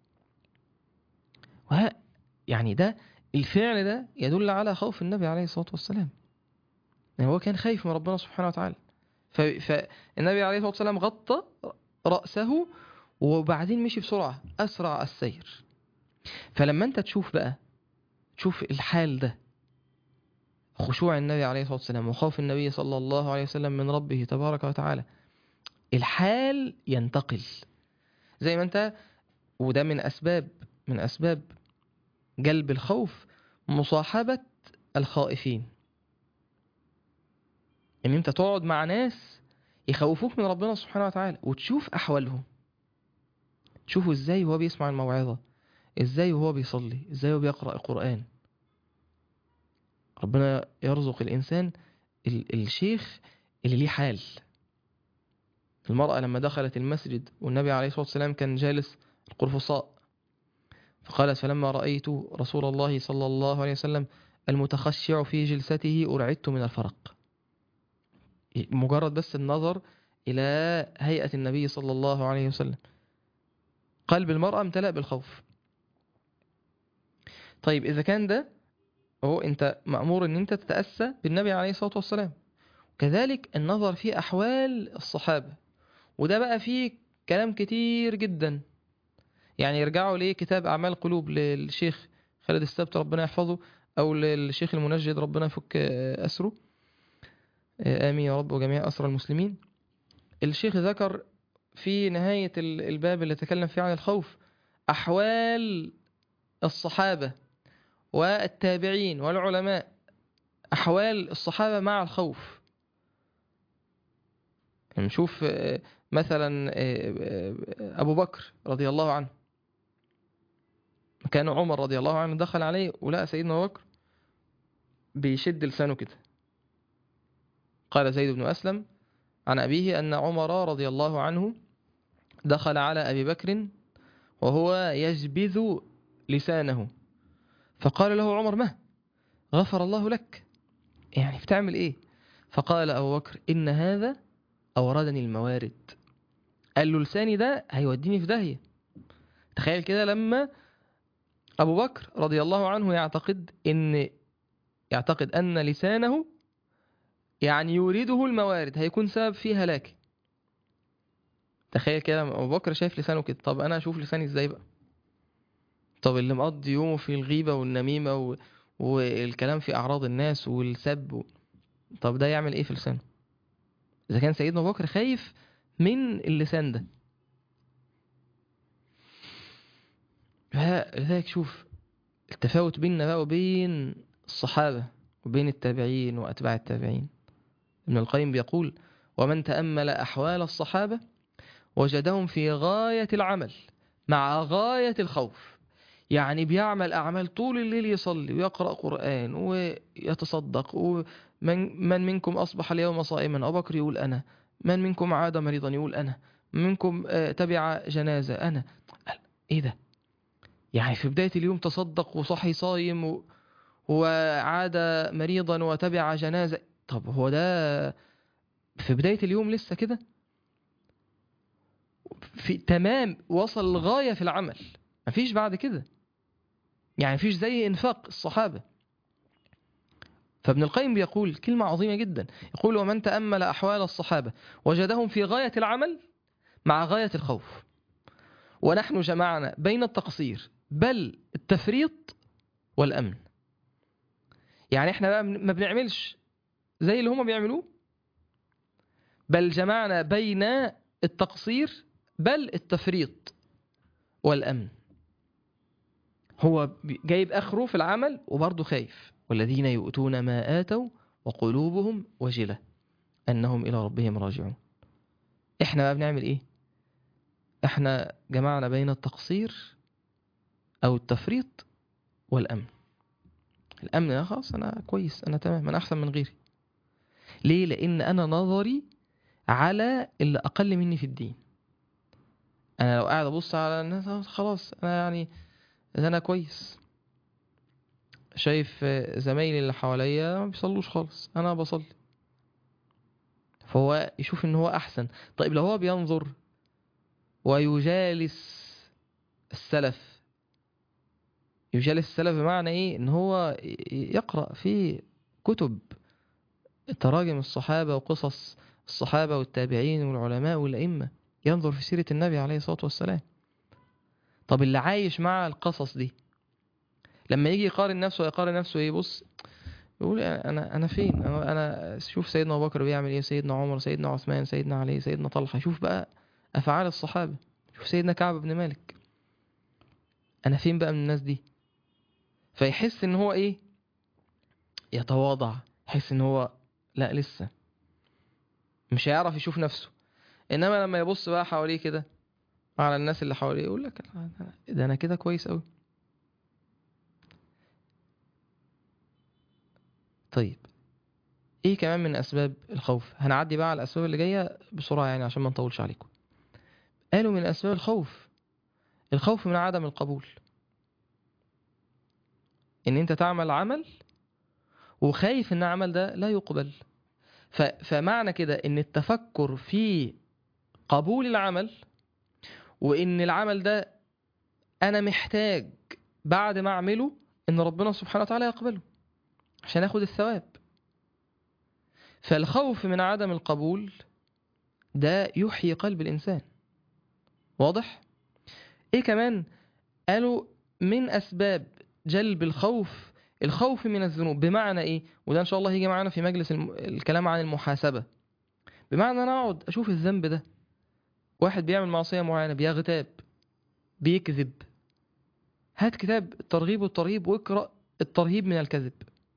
وها يعني ده الفعل ده يدل على خوف النبي عليه الصلاة والسلام يعني هو كان خايف من ربنا سبحانه وتعالى ف- فالنبي عليه الصلاة والسلام غطى رأسه وبعدين مشي بسرعة أسرع السير فلما أنت تشوف بقى تشوف الحال ده خشوع النبي عليه الصلاة والسلام وخوف النبي صلى الله عليه وسلم من ربه تبارك وتعالى الحال ينتقل زي ما أنت وده من أسباب من أسباب جلب الخوف مصاحبة الخائفين ان انت تقعد مع ناس يخوفوك من ربنا سبحانه وتعالى وتشوف احوالهم تشوفوا ازاي وهو بيسمع الموعظة ازاي وهو بيصلي ازاي وهو بيقرأ القرآن ربنا يرزق الانسان ال- الشيخ اللي ليه حال المرأة لما دخلت المسجد والنبي عليه الصلاة والسلام كان جالس القرفصاء فقالت فلما رأيت رسول الله صلى الله عليه وسلم المتخشع في جلسته أرعدت من الفرق مجرد بس النظر إلى هيئة النبي صلى الله عليه وسلم قلب المرأة امتلأ بالخوف طيب إذا كان ده هو أنت مأمور أن أنت تتأسى بالنبي عليه الصلاة والسلام كذلك النظر في أحوال الصحابة وده بقى فيه كلام كتير جدا يعني يرجعوا ليه كتاب أعمال القلوب للشيخ خالد السبت ربنا يحفظه أو للشيخ المنجد ربنا يفك أسره آمين يا رب وجميع أسرى المسلمين الشيخ ذكر في نهاية ال- الباب اللي تكلم فيه عن الخوف أحوال الصحابة والتابعين والعلماء أحوال الصحابة مع الخوف نشوف آه، مثلا آه، آه، أبو بكر رضي الله عنه كان عمر رضي الله عنه دخل عليه ولقى سيدنا أبو بكر بيشد لسانه كده قال زيد بن أسلم عن أبيه أن عمر رضي الله عنه دخل على أبي بكر وهو يجبذ لسانه فقال له عمر ما غفر الله لك يعني بتعمل إيه فقال أبو بكر إن هذا أوردني الموارد قال له لساني ده هيوديني في داهية تخيل كده لما أبو بكر رضي الله عنه يعتقد إن يعتقد أن لسانه يعني يورده الموارد هيكون سبب في هلاكي تخيل كده ابو بكر شايف لسانه كده طب انا اشوف لساني ازاي بقى طب اللي مقضي يومه في الغيبه والنميمه و... والكلام في اعراض الناس والسب و... طب ده يعمل ايه في لسانه اذا كان سيدنا ابو بكر خايف من اللسان ده ها- لذلك شوف التفاوت بيننا بقى وبين الصحابة وبين التابعين وأتباع التابعين ابن القيم بيقول ومن تأمل أحوال الصحابة وجدهم في غاية العمل مع غاية الخوف يعني بيعمل أعمال طول الليل يصلي ويقرأ قرآن ويتصدق ومن من منكم أصبح اليوم صائما أبو بكر يقول أنا من منكم عاد مريضا يقول أنا من منكم آه، تبع جنازة أنا إيه ده يعني في بداية اليوم تصدق وصحي صايم و... وعاد مريضا وتبع جنازة طب هو ده في بداية اليوم لسه كده في تمام وصل الغاية في العمل مفيش بعد كده يعني مفيش زي انفاق الصحابة فابن القيم بيقول كلمة عظيمة جدا يقول ومن تأمل أحوال الصحابة وجدهم في غاية العمل مع غاية الخوف ونحن جمعنا بين التقصير بل التفريط والأمن يعني احنا بقى ما بنعملش زي اللي هما بيعملوه بل جمعنا بين التقصير بل التفريط والأمن هو جايب آخره في العمل وبرضه خايف والذين يؤتون ما آتوا وقلوبهم وجلة أنهم إلى ربهم راجعون إحنا بقى بنعمل إيه؟ إحنا جمعنا بين التقصير أو التفريط والأمن الأمن يا خلاص أنا كويس أنا تمام أنا أحسن من غيري ليه؟ لأن أنا نظري على اللي أقل مني في الدين أنا لو قاعد أبص على الناس خلاص أنا يعني ده أنا كويس شايف زمايلي اللي حواليا ما بيصلوش خالص أنا بصلي فهو يشوف إن هو أحسن طيب لو هو بينظر ويجالس السلف يجالس السلف بمعنى إيه إن هو يقرأ في كتب تراجم الصحابة وقصص الصحابة والتابعين والعلماء والأئمة ينظر في سيرة النبي عليه الصلاة والسلام طب اللي عايش مع القصص دي لما يجي يقارن نفسه يقارن نفسه ايه بص يقول انا انا فين انا, أنا شوف سيدنا ابو بكر بيعمل ايه سيدنا عمر سيدنا عثمان سيدنا علي سيدنا طلحه شوف بقى افعال الصحابه شوف سيدنا كعب بن مالك انا فين بقى من الناس دي فيحس ان هو ايه يتواضع يحس ان هو لا لسه مش هيعرف يشوف نفسه انما لما يبص بقى حواليه كده على الناس اللي حواليه يقول لك ده انا كده كويس قوي طيب ايه كمان من اسباب الخوف هنعدي بقى على الاسباب اللي جايه بسرعه يعني عشان ما نطولش عليكم قالوا من اسباب الخوف الخوف من عدم القبول ان انت تعمل عمل وخايف ان العمل ده لا يقبل ف... فمعنى كده ان التفكر في قبول العمل وان العمل ده انا محتاج بعد ما اعمله ان ربنا سبحانه وتعالى يقبله عشان اخد الثواب فالخوف من عدم القبول ده يحيي قلب الانسان واضح ايه كمان قالوا من اسباب جلب الخوف الخوف من الذنوب بمعنى ايه وده ان شاء الله هيجي معانا في مجلس الم... الكلام عن المحاسبه بمعنى انا اقعد اشوف الذنب ده واحد بيعمل معصيه معينه بيغتاب بيكذب هات كتاب الترغيب والترهيب واقرا الترهيب من الكذب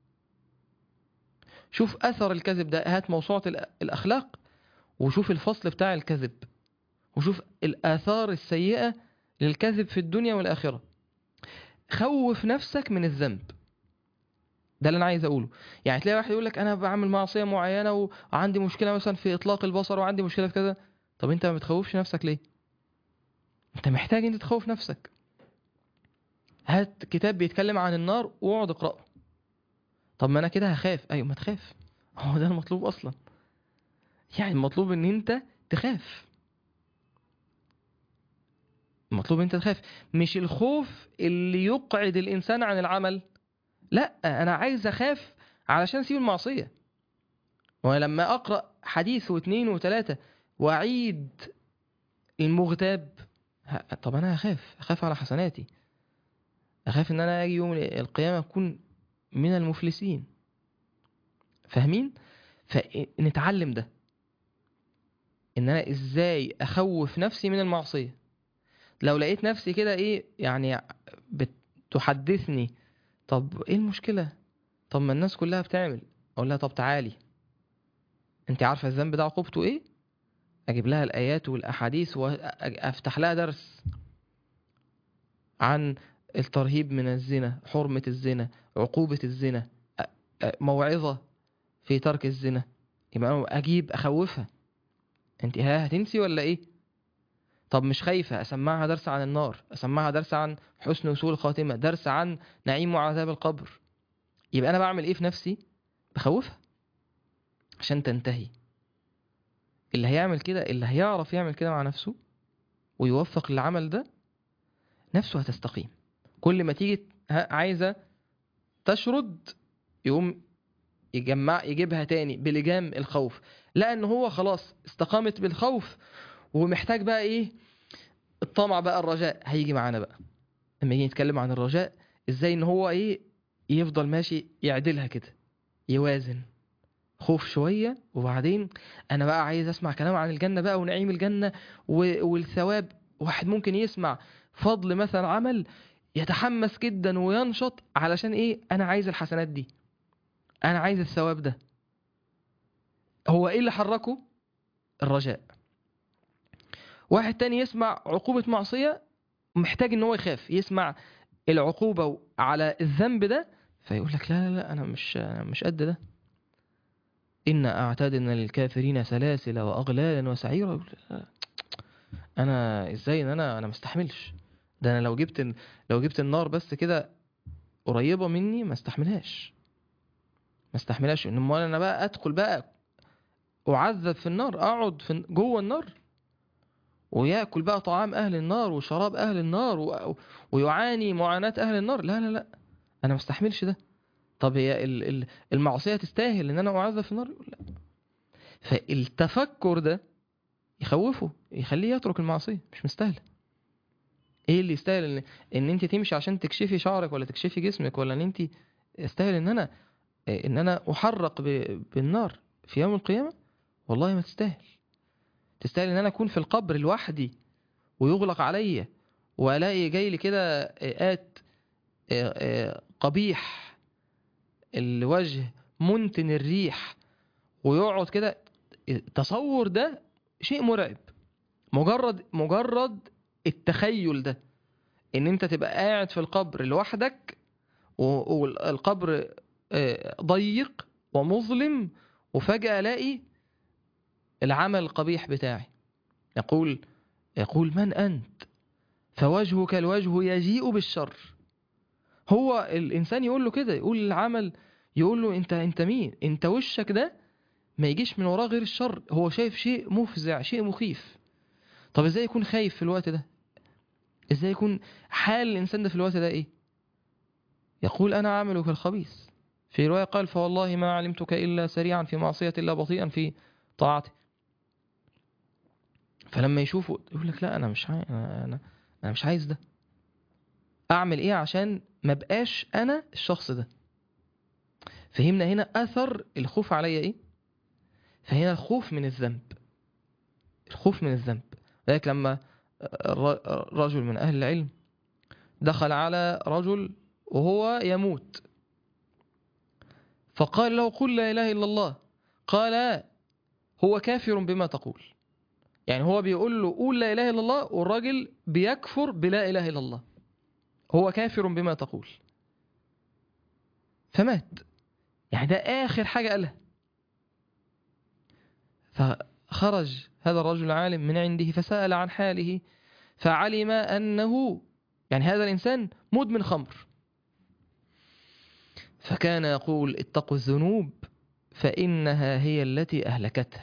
شوف اثر الكذب ده هات موسوعه الاخلاق وشوف الفصل بتاع الكذب وشوف الاثار السيئه للكذب في الدنيا والاخره خوف نفسك من الذنب ده اللي انا عايز اقوله يعني تلاقي واحد يقول لك انا بعمل معصيه معينه وعندي مشكله مثلا في اطلاق البصر وعندي مشكله في كذا طب انت ما بتخوفش نفسك ليه انت محتاج انت تخوف نفسك هات كتاب بيتكلم عن النار واقعد اقراه طب ما انا كده هخاف ايوه ما تخاف هو ده المطلوب اصلا يعني المطلوب ان انت تخاف المطلوب انت تخاف مش الخوف اللي يقعد الانسان عن العمل لا انا عايز اخاف علشان اسيب المعصيه ولما اقرا حديث واثنين وثلاثه واعيد المغتاب طب انا هخاف اخاف على حسناتي اخاف ان انا اجي يوم القيامه اكون من المفلسين فاهمين فنتعلم ده ان انا ازاي اخوف نفسي من المعصيه لو لقيت نفسي كده ايه يعني بتحدثني طب ايه المشكله طب ما الناس كلها بتعمل اقول لها طب تعالي انت عارفه الذنب ده عقوبته ايه اجيب لها الايات والاحاديث وافتح لها درس عن الترهيب من الزنا حرمه الزنا عقوبه الزنا أ- أ- موعظه في ترك الزنا يبقى انا اجيب اخوفها انت ها هتنسي ولا ايه طب مش خايفه اسمعها درس عن النار اسمعها درس عن حسن وسوء الخاتمه درس عن نعيم وعذاب القبر يبقى انا بعمل ايه في نفسي بخوفها عشان تنتهي اللي هيعمل كده اللي هيعرف يعمل كده مع نفسه ويوفق للعمل ده نفسه هتستقيم كل ما تيجي ها- عايزه تشرد يقوم يجمع يجيبها تاني بلجام الخوف لان هو خلاص استقامت بالخوف ومحتاج بقى ايه الطمع بقى الرجاء هيجي معانا بقى لما يجي نتكلم عن الرجاء ازاي ان هو ايه يفضل ماشي يعدلها كده يوازن خوف شوية وبعدين انا بقى عايز اسمع كلام عن الجنة بقى ونعيم الجنة و- والثواب واحد ممكن يسمع فضل مثلا عمل يتحمس جدا وينشط علشان ايه انا عايز الحسنات دي انا عايز الثواب ده هو ايه اللي حركه الرجاء واحد تاني يسمع عقوبة معصية محتاج ان هو يخاف يسمع العقوبة على الذنب ده فيقول لك لا لا لا انا مش أنا مش قد ده إن أعتدنا للكافرين سلاسل وأغلالا وسعيرا يقول لا، أنا إزاي إن أنا أنا مستحملش ده أنا لو جبت لو جبت النار بس كده قريبة مني ما استحملهاش ما استحملهاش إنما أنا بقى أدخل بقى أعذب في النار أقعد في جوه النار وياكل بقى طعام أهل النار وشراب أهل النار و... ويعاني معاناة أهل النار لا لا لا أنا ما استحملش ده طب هي ال- ال- المعصية تستاهل ان انا اعذب في النار يقول لا فالتفكر ده يخوفه يخليه يترك المعصية مش مستاهل ايه اللي يستاهل ان ان انت تمشي عشان تكشفي شعرك ولا تكشفي جسمك ولا ان انت يستاهل ان انا ان انا احرق ب- بالنار في يوم القيامة والله ما تستاهل تستاهل ان انا اكون في القبر لوحدي ويغلق عليا والاقي جاي لي كده آت آه، آه، قبيح الوجه منتن الريح ويقعد كده التصور ده شيء مرعب مجرد مجرد التخيل ده ان انت تبقى قاعد في القبر لوحدك و- والقبر آه، ضيق ومظلم وفجأة الاقي العمل القبيح بتاعي يقول يقول من أنت فوجهك الوجه يجيء بالشر هو الإنسان يقول له كده يقول العمل يقول له أنت أنت مين أنت وشك ده ما يجيش من وراه غير الشر هو شايف شيء مفزع شيء مخيف طب ازاي يكون خايف في الوقت ده ازاي يكون حال الإنسان ده في الوقت ده ايه يقول أنا عملك الخبيث في رواية قال فوالله ما علمتك إلا سريعا في معصية إلا بطيئا في طاعته فلما يشوفه يقول لك لا أنا مش عايز أنا, أنا, أنا مش عايز ده أعمل إيه عشان ما بقاش أنا الشخص ده فهمنا هنا أثر الخوف عليا إيه فهنا الخوف من الذنب الخوف من الذنب لذلك لما الر- رجل من أهل العلم دخل على رجل وهو يموت فقال له قل لا إله إلا الله قال هو كافر بما تقول يعني هو بيقول له قول لا إله إلا الله والراجل بيكفر بلا إله إلا الله هو كافر بما تقول فمات يعني ده آخر حاجة قالها فخرج هذا الرجل العالم من عنده فسأل عن حاله فعلم أنه يعني هذا الإنسان مدمن خمر فكان يقول اتقوا الذنوب فإنها هي التي أهلكته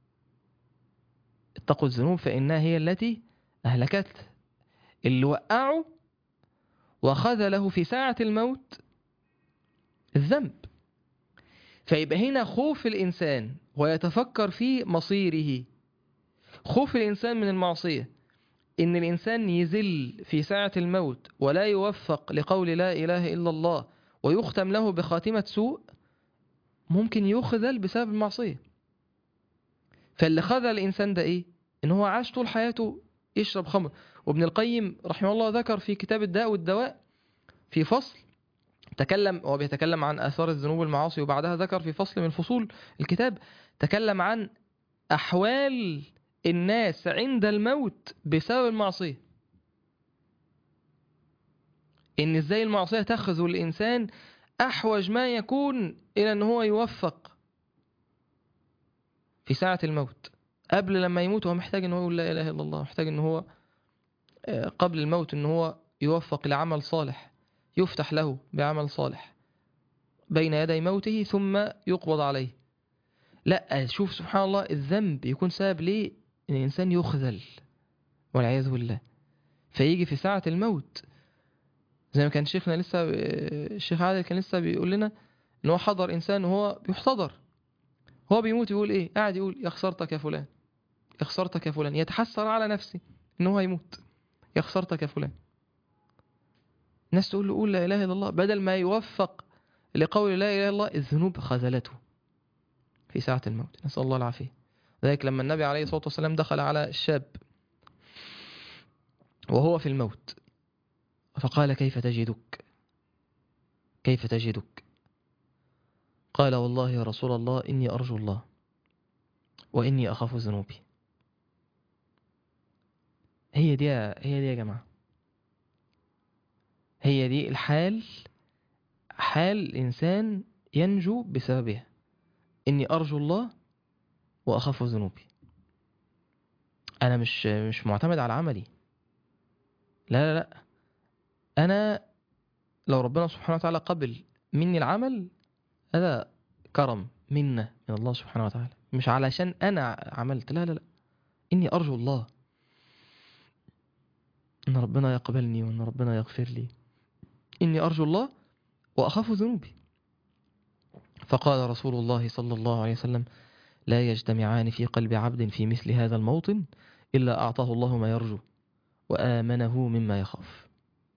اتقوا الذنوب فإنها هي التي أهلكته اللي وقعه وخذله في ساعة الموت الذنب فيبقى هنا خوف الإنسان ويتفكر في مصيره خوف الإنسان من المعصية إن الإنسان يزل في ساعة الموت ولا يوفق لقول لا إله إلا الله ويختم له بخاتمة سوء ممكن يخذل بسبب المعصية فاللي خذل الإنسان ده إيه؟ إن هو عاش طول حياته يشرب خمر وابن القيم رحمه الله ذكر في كتاب الداء والدواء في فصل تكلم هو بيتكلم عن آثار الذنوب والمعاصي وبعدها ذكر في فصل من فصول الكتاب تكلم عن أحوال الناس عند الموت بسبب المعصية إن إزاي المعصية تأخذ الإنسان أحوج ما يكون إلى أن هو يوفق في ساعة الموت قبل لما يموت هو محتاج أن هو يقول لا إله إلا الله محتاج أن هو آه، قبل الموت أن هو يوفق لعمل صالح يفتح له بعمل صالح بين يدي موته ثم يقبض عليه لا شوف سبحان الله الذنب يكون سبب ليه ان الانسان يخذل والعياذ بالله فيجي في ساعة الموت زي ما كان شيخنا لسه الشيخ عادل كان لسه بيقول لنا ان هو حضر انسان وهو بيحتضر هو بيموت يقول ايه قاعد يقول يا خسرتك يا فلان يا خسرتك يا فلان يتحسر على نفسه ان هو هيموت يا خسرتك يا فلان الناس تقول له قول لا اله الا الله بدل ما يوفق لقول لا اله الا الله الذنوب خذلته في ساعة الموت نسأل الله العافية ذلك لما النبي عليه الصلاة والسلام دخل على الشاب وهو في الموت فقال كيف تجدك كيف تجدك قال والله يا رسول الله إني أرجو الله وإني أخاف ذنوبي هي دي هي دي يا جماعة هي دي الحال حال الإنسان ينجو بسببها إني أرجو الله وأخاف ذنوبي أنا مش مش معتمد على عملي لا لا لا أنا لو ربنا سبحانه وتعالى قبل مني العمل هذا كرم منة من الله سبحانه وتعالى مش علشان أنا عملت لا لا لا إني أرجو الله إن ربنا يقبلني وإن ربنا يغفر لي إني أرجو الله وأخاف ذنوبي فقال رسول الله صلى الله عليه وسلم لا يجتمعان في قلب عبد في مثل هذا الموطن إلا أعطاه الله ما يرجو وآمنه مما يخاف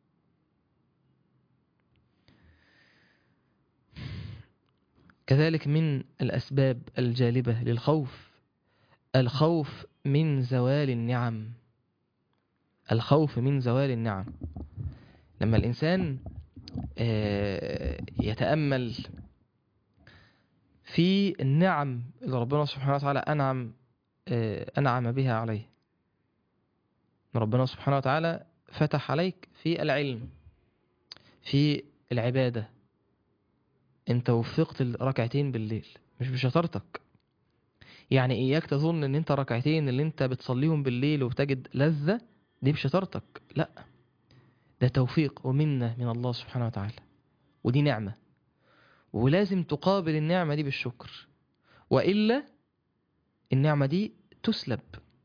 كذلك من الأسباب الجالبة للخوف الخوف من زوال النعم الخوف من زوال النعم لما الإنسان آه، يتأمل في النعم اللي ربنا سبحانه وتعالى أنعم آه، أنعم بها عليه ربنا سبحانه وتعالى فتح عليك في العلم في العبادة انت وفقت ركعتين بالليل مش بشطارتك يعني اياك تظن ان انت ركعتين اللي انت بتصليهم بالليل وبتجد لذة دي بشطارتك لا ده توفيق ومنة من الله سبحانه وتعالى ودي نعمة ولازم تقابل النعمة دي بالشكر وإلا النعمة دي تسلب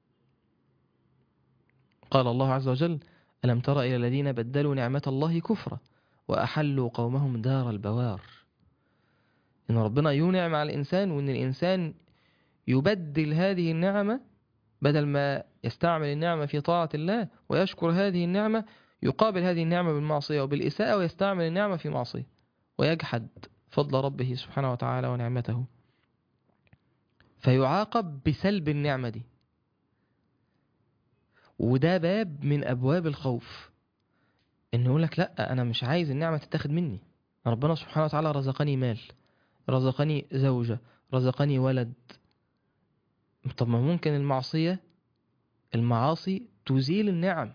قال الله عز وجل ألم تر إلى الذين بدلوا نعمة الله كفرا وأحلوا قومهم دار البوار إن ربنا ينعم على الإنسان وإن الإنسان يبدل هذه النعمة بدل ما يستعمل النعمة في طاعة الله ويشكر هذه النعمة يقابل هذه النعمة بالمعصية وبالإساءة ويستعمل النعمة في معصية ويجحد فضل ربه سبحانه وتعالى ونعمته فيعاقب بسلب النعمة دي وده باب من أبواب الخوف إنه يقول لك لأ أنا مش عايز النعمة تتاخد مني ربنا سبحانه وتعالى رزقني مال رزقني زوجة رزقني ولد طب ما ممكن المعصية المعاصي تزيل النعم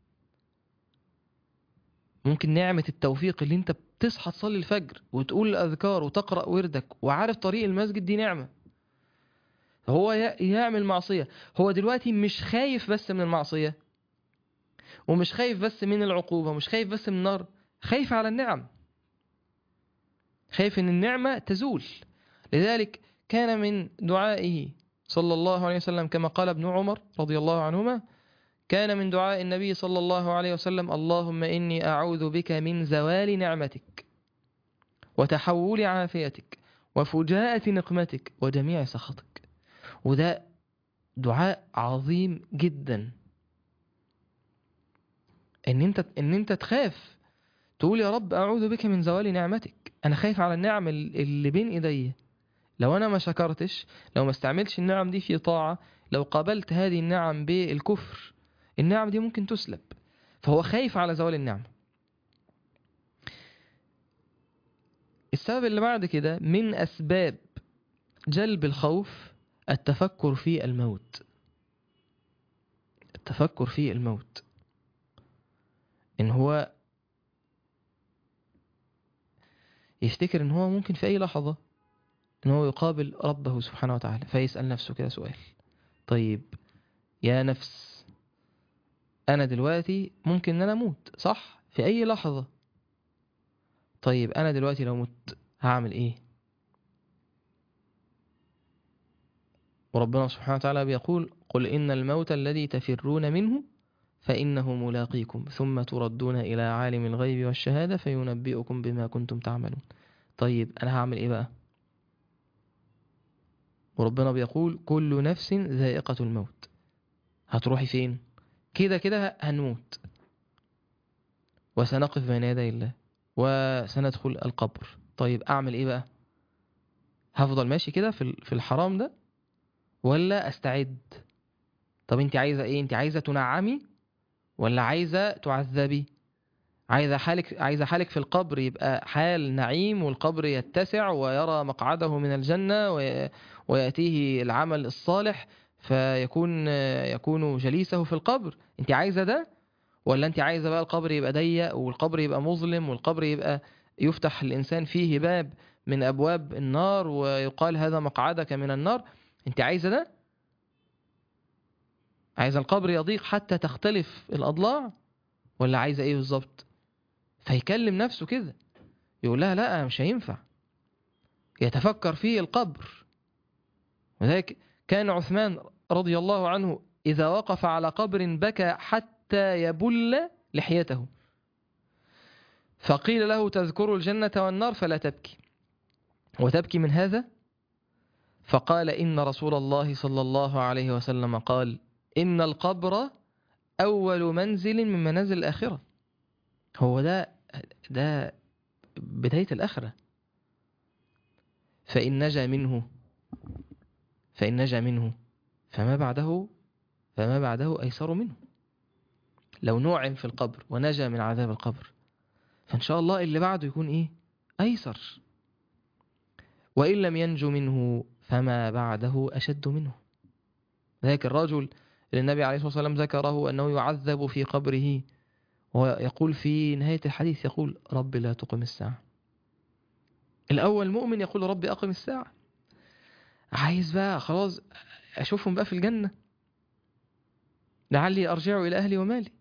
ممكن نعمة التوفيق اللي انت بتصحى تصلي الفجر وتقول الأذكار وتقرأ وردك وعارف طريق المسجد دي نعمة هو ي- يعمل معصية هو دلوقتي مش خايف بس من المعصية ومش خايف بس من العقوبة ومش خايف بس من النار خايف على النعم خايف ان النعمة تزول لذلك كان من دعائه صلى الله عليه وسلم كما قال ابن عمر رضي الله عنهما كان من دعاء النبي صلى الله عليه وسلم اللهم إني أعوذ بك من زوال نعمتك وتحول عافيتك وفجاءة نقمتك وجميع سخطك وده دعاء عظيم جدا ان انت ان انت تخاف تقول يا رب اعوذ بك من زوال نعمتك انا خايف على النعم اللي بين ايدي لو انا ما شكرتش لو ما استعملش النعم دي في طاعة لو قابلت هذه النعم بالكفر النعم دي ممكن تسلب فهو خايف على زوال النعمة السبب اللي بعد كده من أسباب جلب الخوف التفكر في الموت التفكر في الموت إن هو يفتكر إن هو ممكن في أي لحظة إن هو يقابل ربه سبحانه وتعالى فيسأل نفسه كده سؤال طيب يا نفس أنا دلوقتي ممكن إن أنا أموت صح في أي لحظة طيب أنا دلوقتي لو مت هعمل إيه وربنا سبحانه وتعالى بيقول قل إن الموت الذي تفرون منه فإنه ملاقيكم ثم تردون إلى عالم الغيب والشهادة فينبئكم بما كنتم تعملون طيب أنا هعمل إيه بقى وربنا بيقول كل نفس ذائقة الموت هتروحي فين كده كده هنموت وسنقف بين يدي الله وسندخل القبر طيب أعمل إيه بقى هفضل ماشي كده في في الحرام ده ولا أستعد طب أنت عايزة إيه أنت عايزة تنعمي ولا عايزة تعذبي عايزة حالك عايزة حالك في القبر يبقى حال نعيم والقبر يتسع ويرى مقعده من الجنة ويأتيه العمل الصالح فيكون يكون جليسه في القبر انت عايزة ده ولا انت عايزة بقى القبر يبقى ضيق والقبر يبقى مظلم والقبر يبقى يفتح الإنسان فيه باب من أبواب النار ويقال هذا مقعدك من النار انت عايزة ده عايزة القبر يضيق حتى تختلف الأضلاع ولا عايزة ايه بالظبط فيكلم نفسه كده يقول لها لا مش هينفع يتفكر في القبر وذلك كان عثمان رضي الله عنه إذا وقف على قبر بكى حتى يبل لحيته فقيل له تذكر الجنة والنار فلا تبكي وتبكي من هذا فقال إن رسول الله صلى الله عليه وسلم قال إن القبر أول منزل من منازل الآخرة هو ده ده بداية الآخرة فإن نجا منه فإن نجا منه فما بعده فما بعده أيسر منه لو نوعم في القبر ونجا من عذاب القبر فإن شاء الله اللي بعده يكون إيه أيسر وإن لم ينجو منه فما بعده أشد منه ذاك الرجل اللي النبي عليه الصلاة والسلام ذكره أنه يعذب في قبره ويقول في نهاية الحديث يقول رب لا تقم الساعة الأول مؤمن يقول ربي أقم الساعة عايز بقى خلاص أشوفهم بقى في الجنة لعلي أرجع إلى أهلي ومالي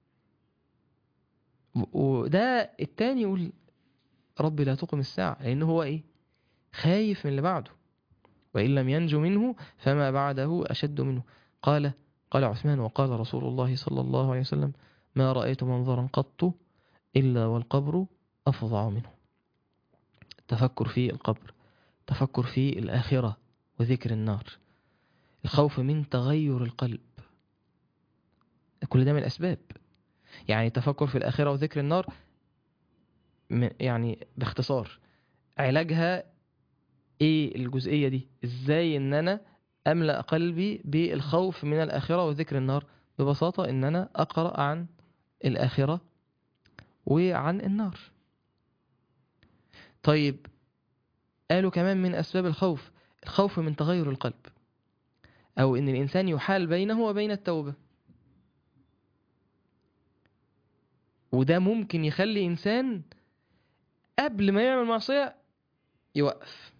وده التاني يقول ربي لا تقم الساعة لأنه هو إيه خايف من اللي بعده وإن لم ينجو منه فما بعده أشد منه قال قال عثمان وقال رسول الله صلى الله عليه وسلم ما رأيت منظرا قط إلا والقبر أفظع منه التفكر في القبر تفكر في الآخرة وذكر النار الخوف من تغير القلب كل ده من الأسباب يعني تفكر في الآخرة وذكر النار يعني باختصار علاجها ايه الجزئية دي ازاي ان انا املأ قلبي بالخوف من الآخرة وذكر النار ببساطة ان انا اقرأ عن الآخرة وعن النار طيب قالوا كمان من أسباب الخوف الخوف من تغير القلب أو إن الإنسان يحال بينه وبين التوبة وده ممكن يخلي إنسان قبل ما يعمل معصية يوقف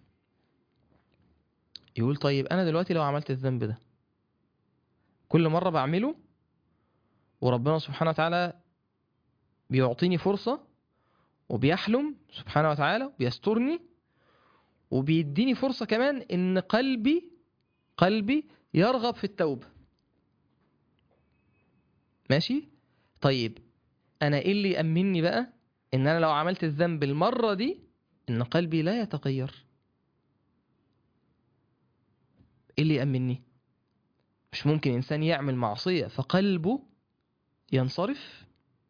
يقول طيب أنا دلوقتي لو عملت الذنب ده كل مرة بعمله وربنا سبحانه وتعالى بيعطيني فرصة وبيحلم سبحانه وتعالى بيسترني وبيديني فرصة كمان ان قلبي قلبي يرغب في التوبة ماشي طيب انا ايه اللي يأمني بقى ان انا لو عملت الذنب المرة دي ان قلبي لا يتغير ايه اللي يأمني مش ممكن انسان يعمل معصية فقلبه ينصرف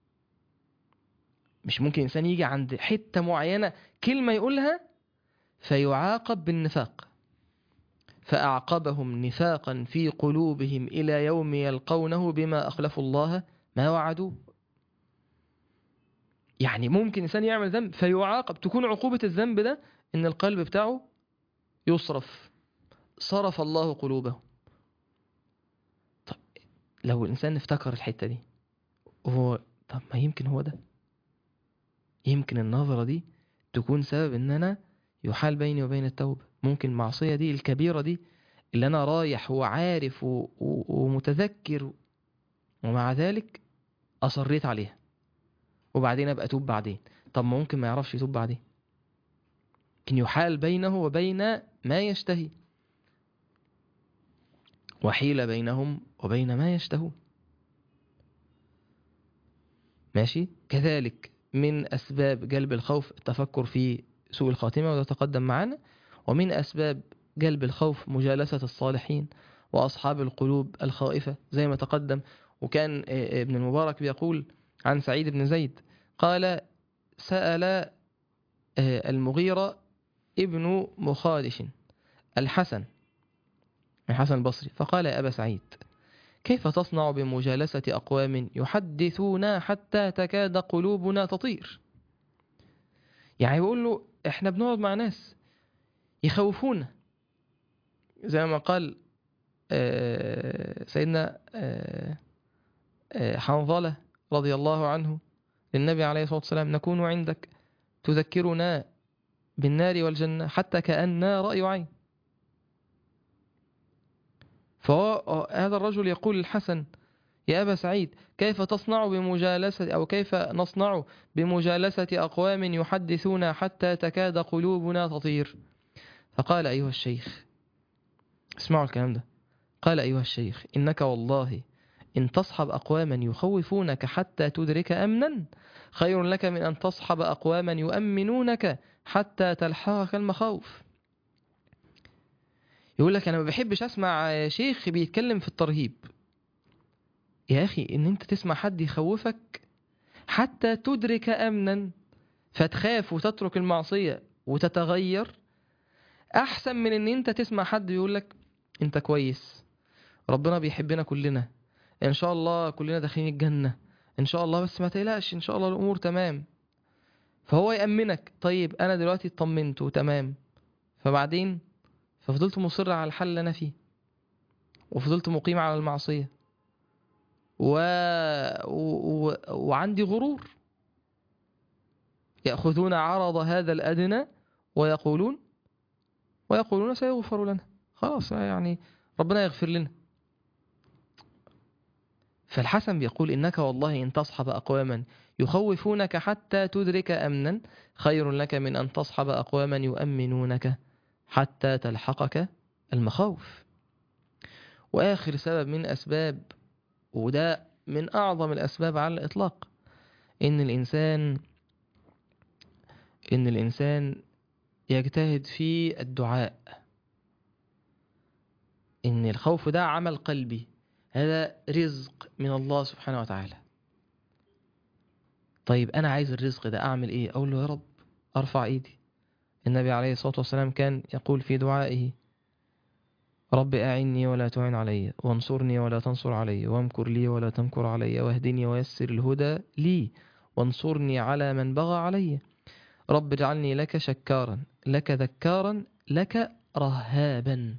مش ممكن إنسان يجي عند حتة معينة كلمة يقولها فيعاقب بالنفاق فأعقبهم نفاقا في قلوبهم إلى يوم يلقونه بما أخلفوا الله ما وعدوه يعني ممكن إنسان يعمل ذنب فيعاقب تكون عقوبة الذنب ده إن القلب بتاعه يصرف صرف الله قلوبه طب لو الإنسان افتكر الحتة دي وهو طب ما يمكن هو ده يمكن النظرة دي تكون سبب إن أنا يحال بيني وبين التوبة ممكن المعصية دي الكبيرة دي اللي أنا رايح وعارف و... و... ومتذكر ومع ذلك أصريت عليها وبعدين أبقى أتوب بعدين طب ما ممكن ما يعرفش يتوب بعدين لكن يحال بينه وبين ما يشتهي وحيل بينهم وبين ما يشتهون ماشي كذلك من أسباب جلب الخوف التفكر في سوء الخاتمة وده تقدم معنا ومن أسباب جلب الخوف مجالسة الصالحين وأصحاب القلوب الخائفة زي ما تقدم وكان ابن المبارك بيقول عن سعيد بن زيد قال سأل المغيرة ابن مخادش الحسن الحسن البصري فقال يا أبا سعيد كيف تصنع بمجالسة أقوام يحدثونا حتى تكاد قلوبنا تطير يعني بيقول له احنا بنقعد مع ناس يخوفونا زي ما قال سيدنا حنظلة رضي الله عنه للنبي عليه الصلاة والسلام نكون عندك تذكرنا بالنار والجنة حتى كأننا رأي عين فهذا الرجل يقول الحسن يا أبا سعيد كيف تصنع بمجالسة أو كيف نصنع بمجالسة أقوام يحدثون حتى تكاد قلوبنا تطير فقال أيها الشيخ اسمعوا الكلام ده قال أيها الشيخ إنك والله إن تصحب أقواما يخوفونك حتى تدرك أمنا خير لك من أن تصحب أقواما يؤمنونك حتى تلحقك المخاوف يقول لك أنا ما بحبش أسمع شيخ بيتكلم في الترهيب يا أخي إن أنت تسمع حد يخوفك حتى تدرك أمنا فتخاف وتترك المعصية وتتغير أحسن من إن أنت تسمع حد يقول لك أنت كويس ربنا بيحبنا كلنا إن شاء الله كلنا داخلين الجنة إن شاء الله بس ما تقلقش إن شاء الله الأمور تمام فهو يأمنك طيب أنا دلوقتي اطمنت وتمام فبعدين ففضلت مصر على الحل اللي أنا فيه وفضلت مقيم على المعصية و... و... و... وعندي غرور يأخذون عرض هذا الأدنى ويقولون ويقولون سيغفر لنا خلاص يعني ربنا يغفر لنا فالحسن بيقول إنك والله إن تصحب أقواما يخوفونك حتى تدرك أمنا خير لك من أن تصحب أقواما يؤمنونك حتى تلحقك المخاوف وآخر سبب من أسباب وده من أعظم الأسباب على الإطلاق إن الإنسان إن الإنسان يجتهد في الدعاء إن الخوف ده عمل قلبي هذا رزق من الله سبحانه وتعالى طيب أنا عايز الرزق ده أعمل إيه أقول له يا رب أرفع إيدي النبي عليه الصلاة والسلام كان يقول في دعائه رب أعني ولا تعن علي وانصرني ولا تنصر علي وامكر لي ولا تمكر علي واهدني ويسر الهدى لي وانصرني على من بغى علي رب اجعلني لك شكارا لك ذكارا لك رهابا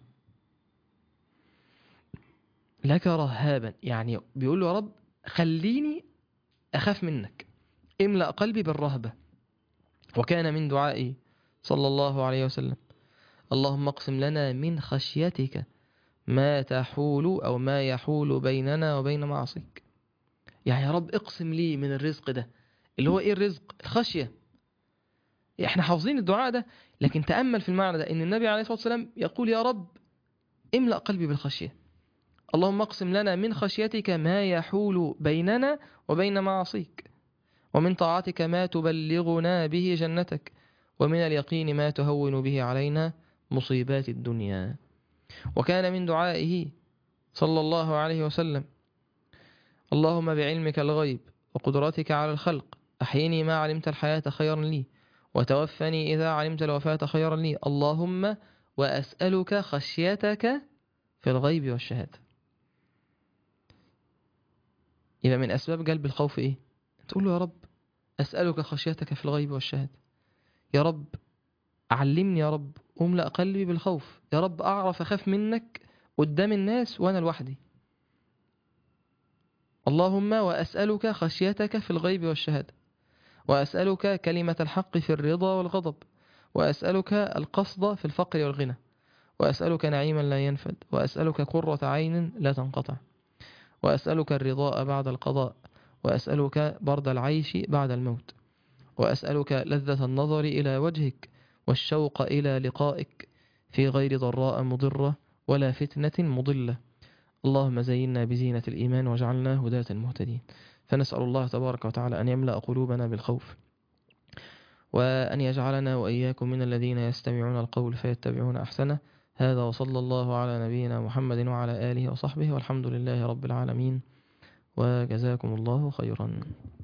لك رهابا يعني بيقول له يا رب خليني أخاف منك املأ قلبي بالرهبة وكان من دعائي صلى الله عليه وسلم اللهم اقسم لنا من خشيتك ما تحول أو ما يحول بيننا وبين معصيك يعني يا رب اقسم لي من الرزق ده اللي هو ايه الرزق الخشية احنا حافظين الدعاء ده لكن تأمل في المعنى ده ان النبي عليه الصلاة والسلام يقول يا رب املأ قلبي بالخشية اللهم اقسم لنا من خشيتك ما يحول بيننا وبين معاصيك ومن طاعتك ما تبلغنا به جنتك ومن اليقين ما تهون به علينا مصيبات الدنيا وكان من دعائه صلى الله عليه وسلم اللهم بعلمك الغيب وقدرتك على الخلق أحيني ما علمت الحياة خيرا لي وتوفني إذا علمت الوفاة خيرا لي اللهم وأسألك خشيتك في الغيب والشهادة يبقى من أسباب جلب الخوف إيه؟ تقول له يا رب أسألك خشيتك في الغيب والشهادة يا رب علمني يا رب أملأ قلبي بالخوف يا رب أعرف أخاف منك قدام الناس وأنا لوحدي اللهم وأسألك خشيتك في الغيب والشهادة وأسألك كلمة الحق في الرضا والغضب وأسألك القصد في الفقر والغنى وأسألك نعيما لا ينفد وأسألك قرة عين لا تنقطع وأسألك الرضاء بعد القضاء وأسألك برد العيش بعد الموت وأسألك لذة النظر إلى وجهك والشوق إلى لقائك في غير ضراء مضرة ولا فتنة مضلة اللهم زينا بزينة الإيمان واجعلنا هداة مهتدين فنسأل الله تبارك وتعالى أن يملأ قلوبنا بالخوف وأن يجعلنا وإياكم من الذين يستمعون القول فيتبعون أحسنه هذا وصلى الله على نبينا محمد وعلى آله وصحبه والحمد لله رب العالمين وجزاكم الله خيرا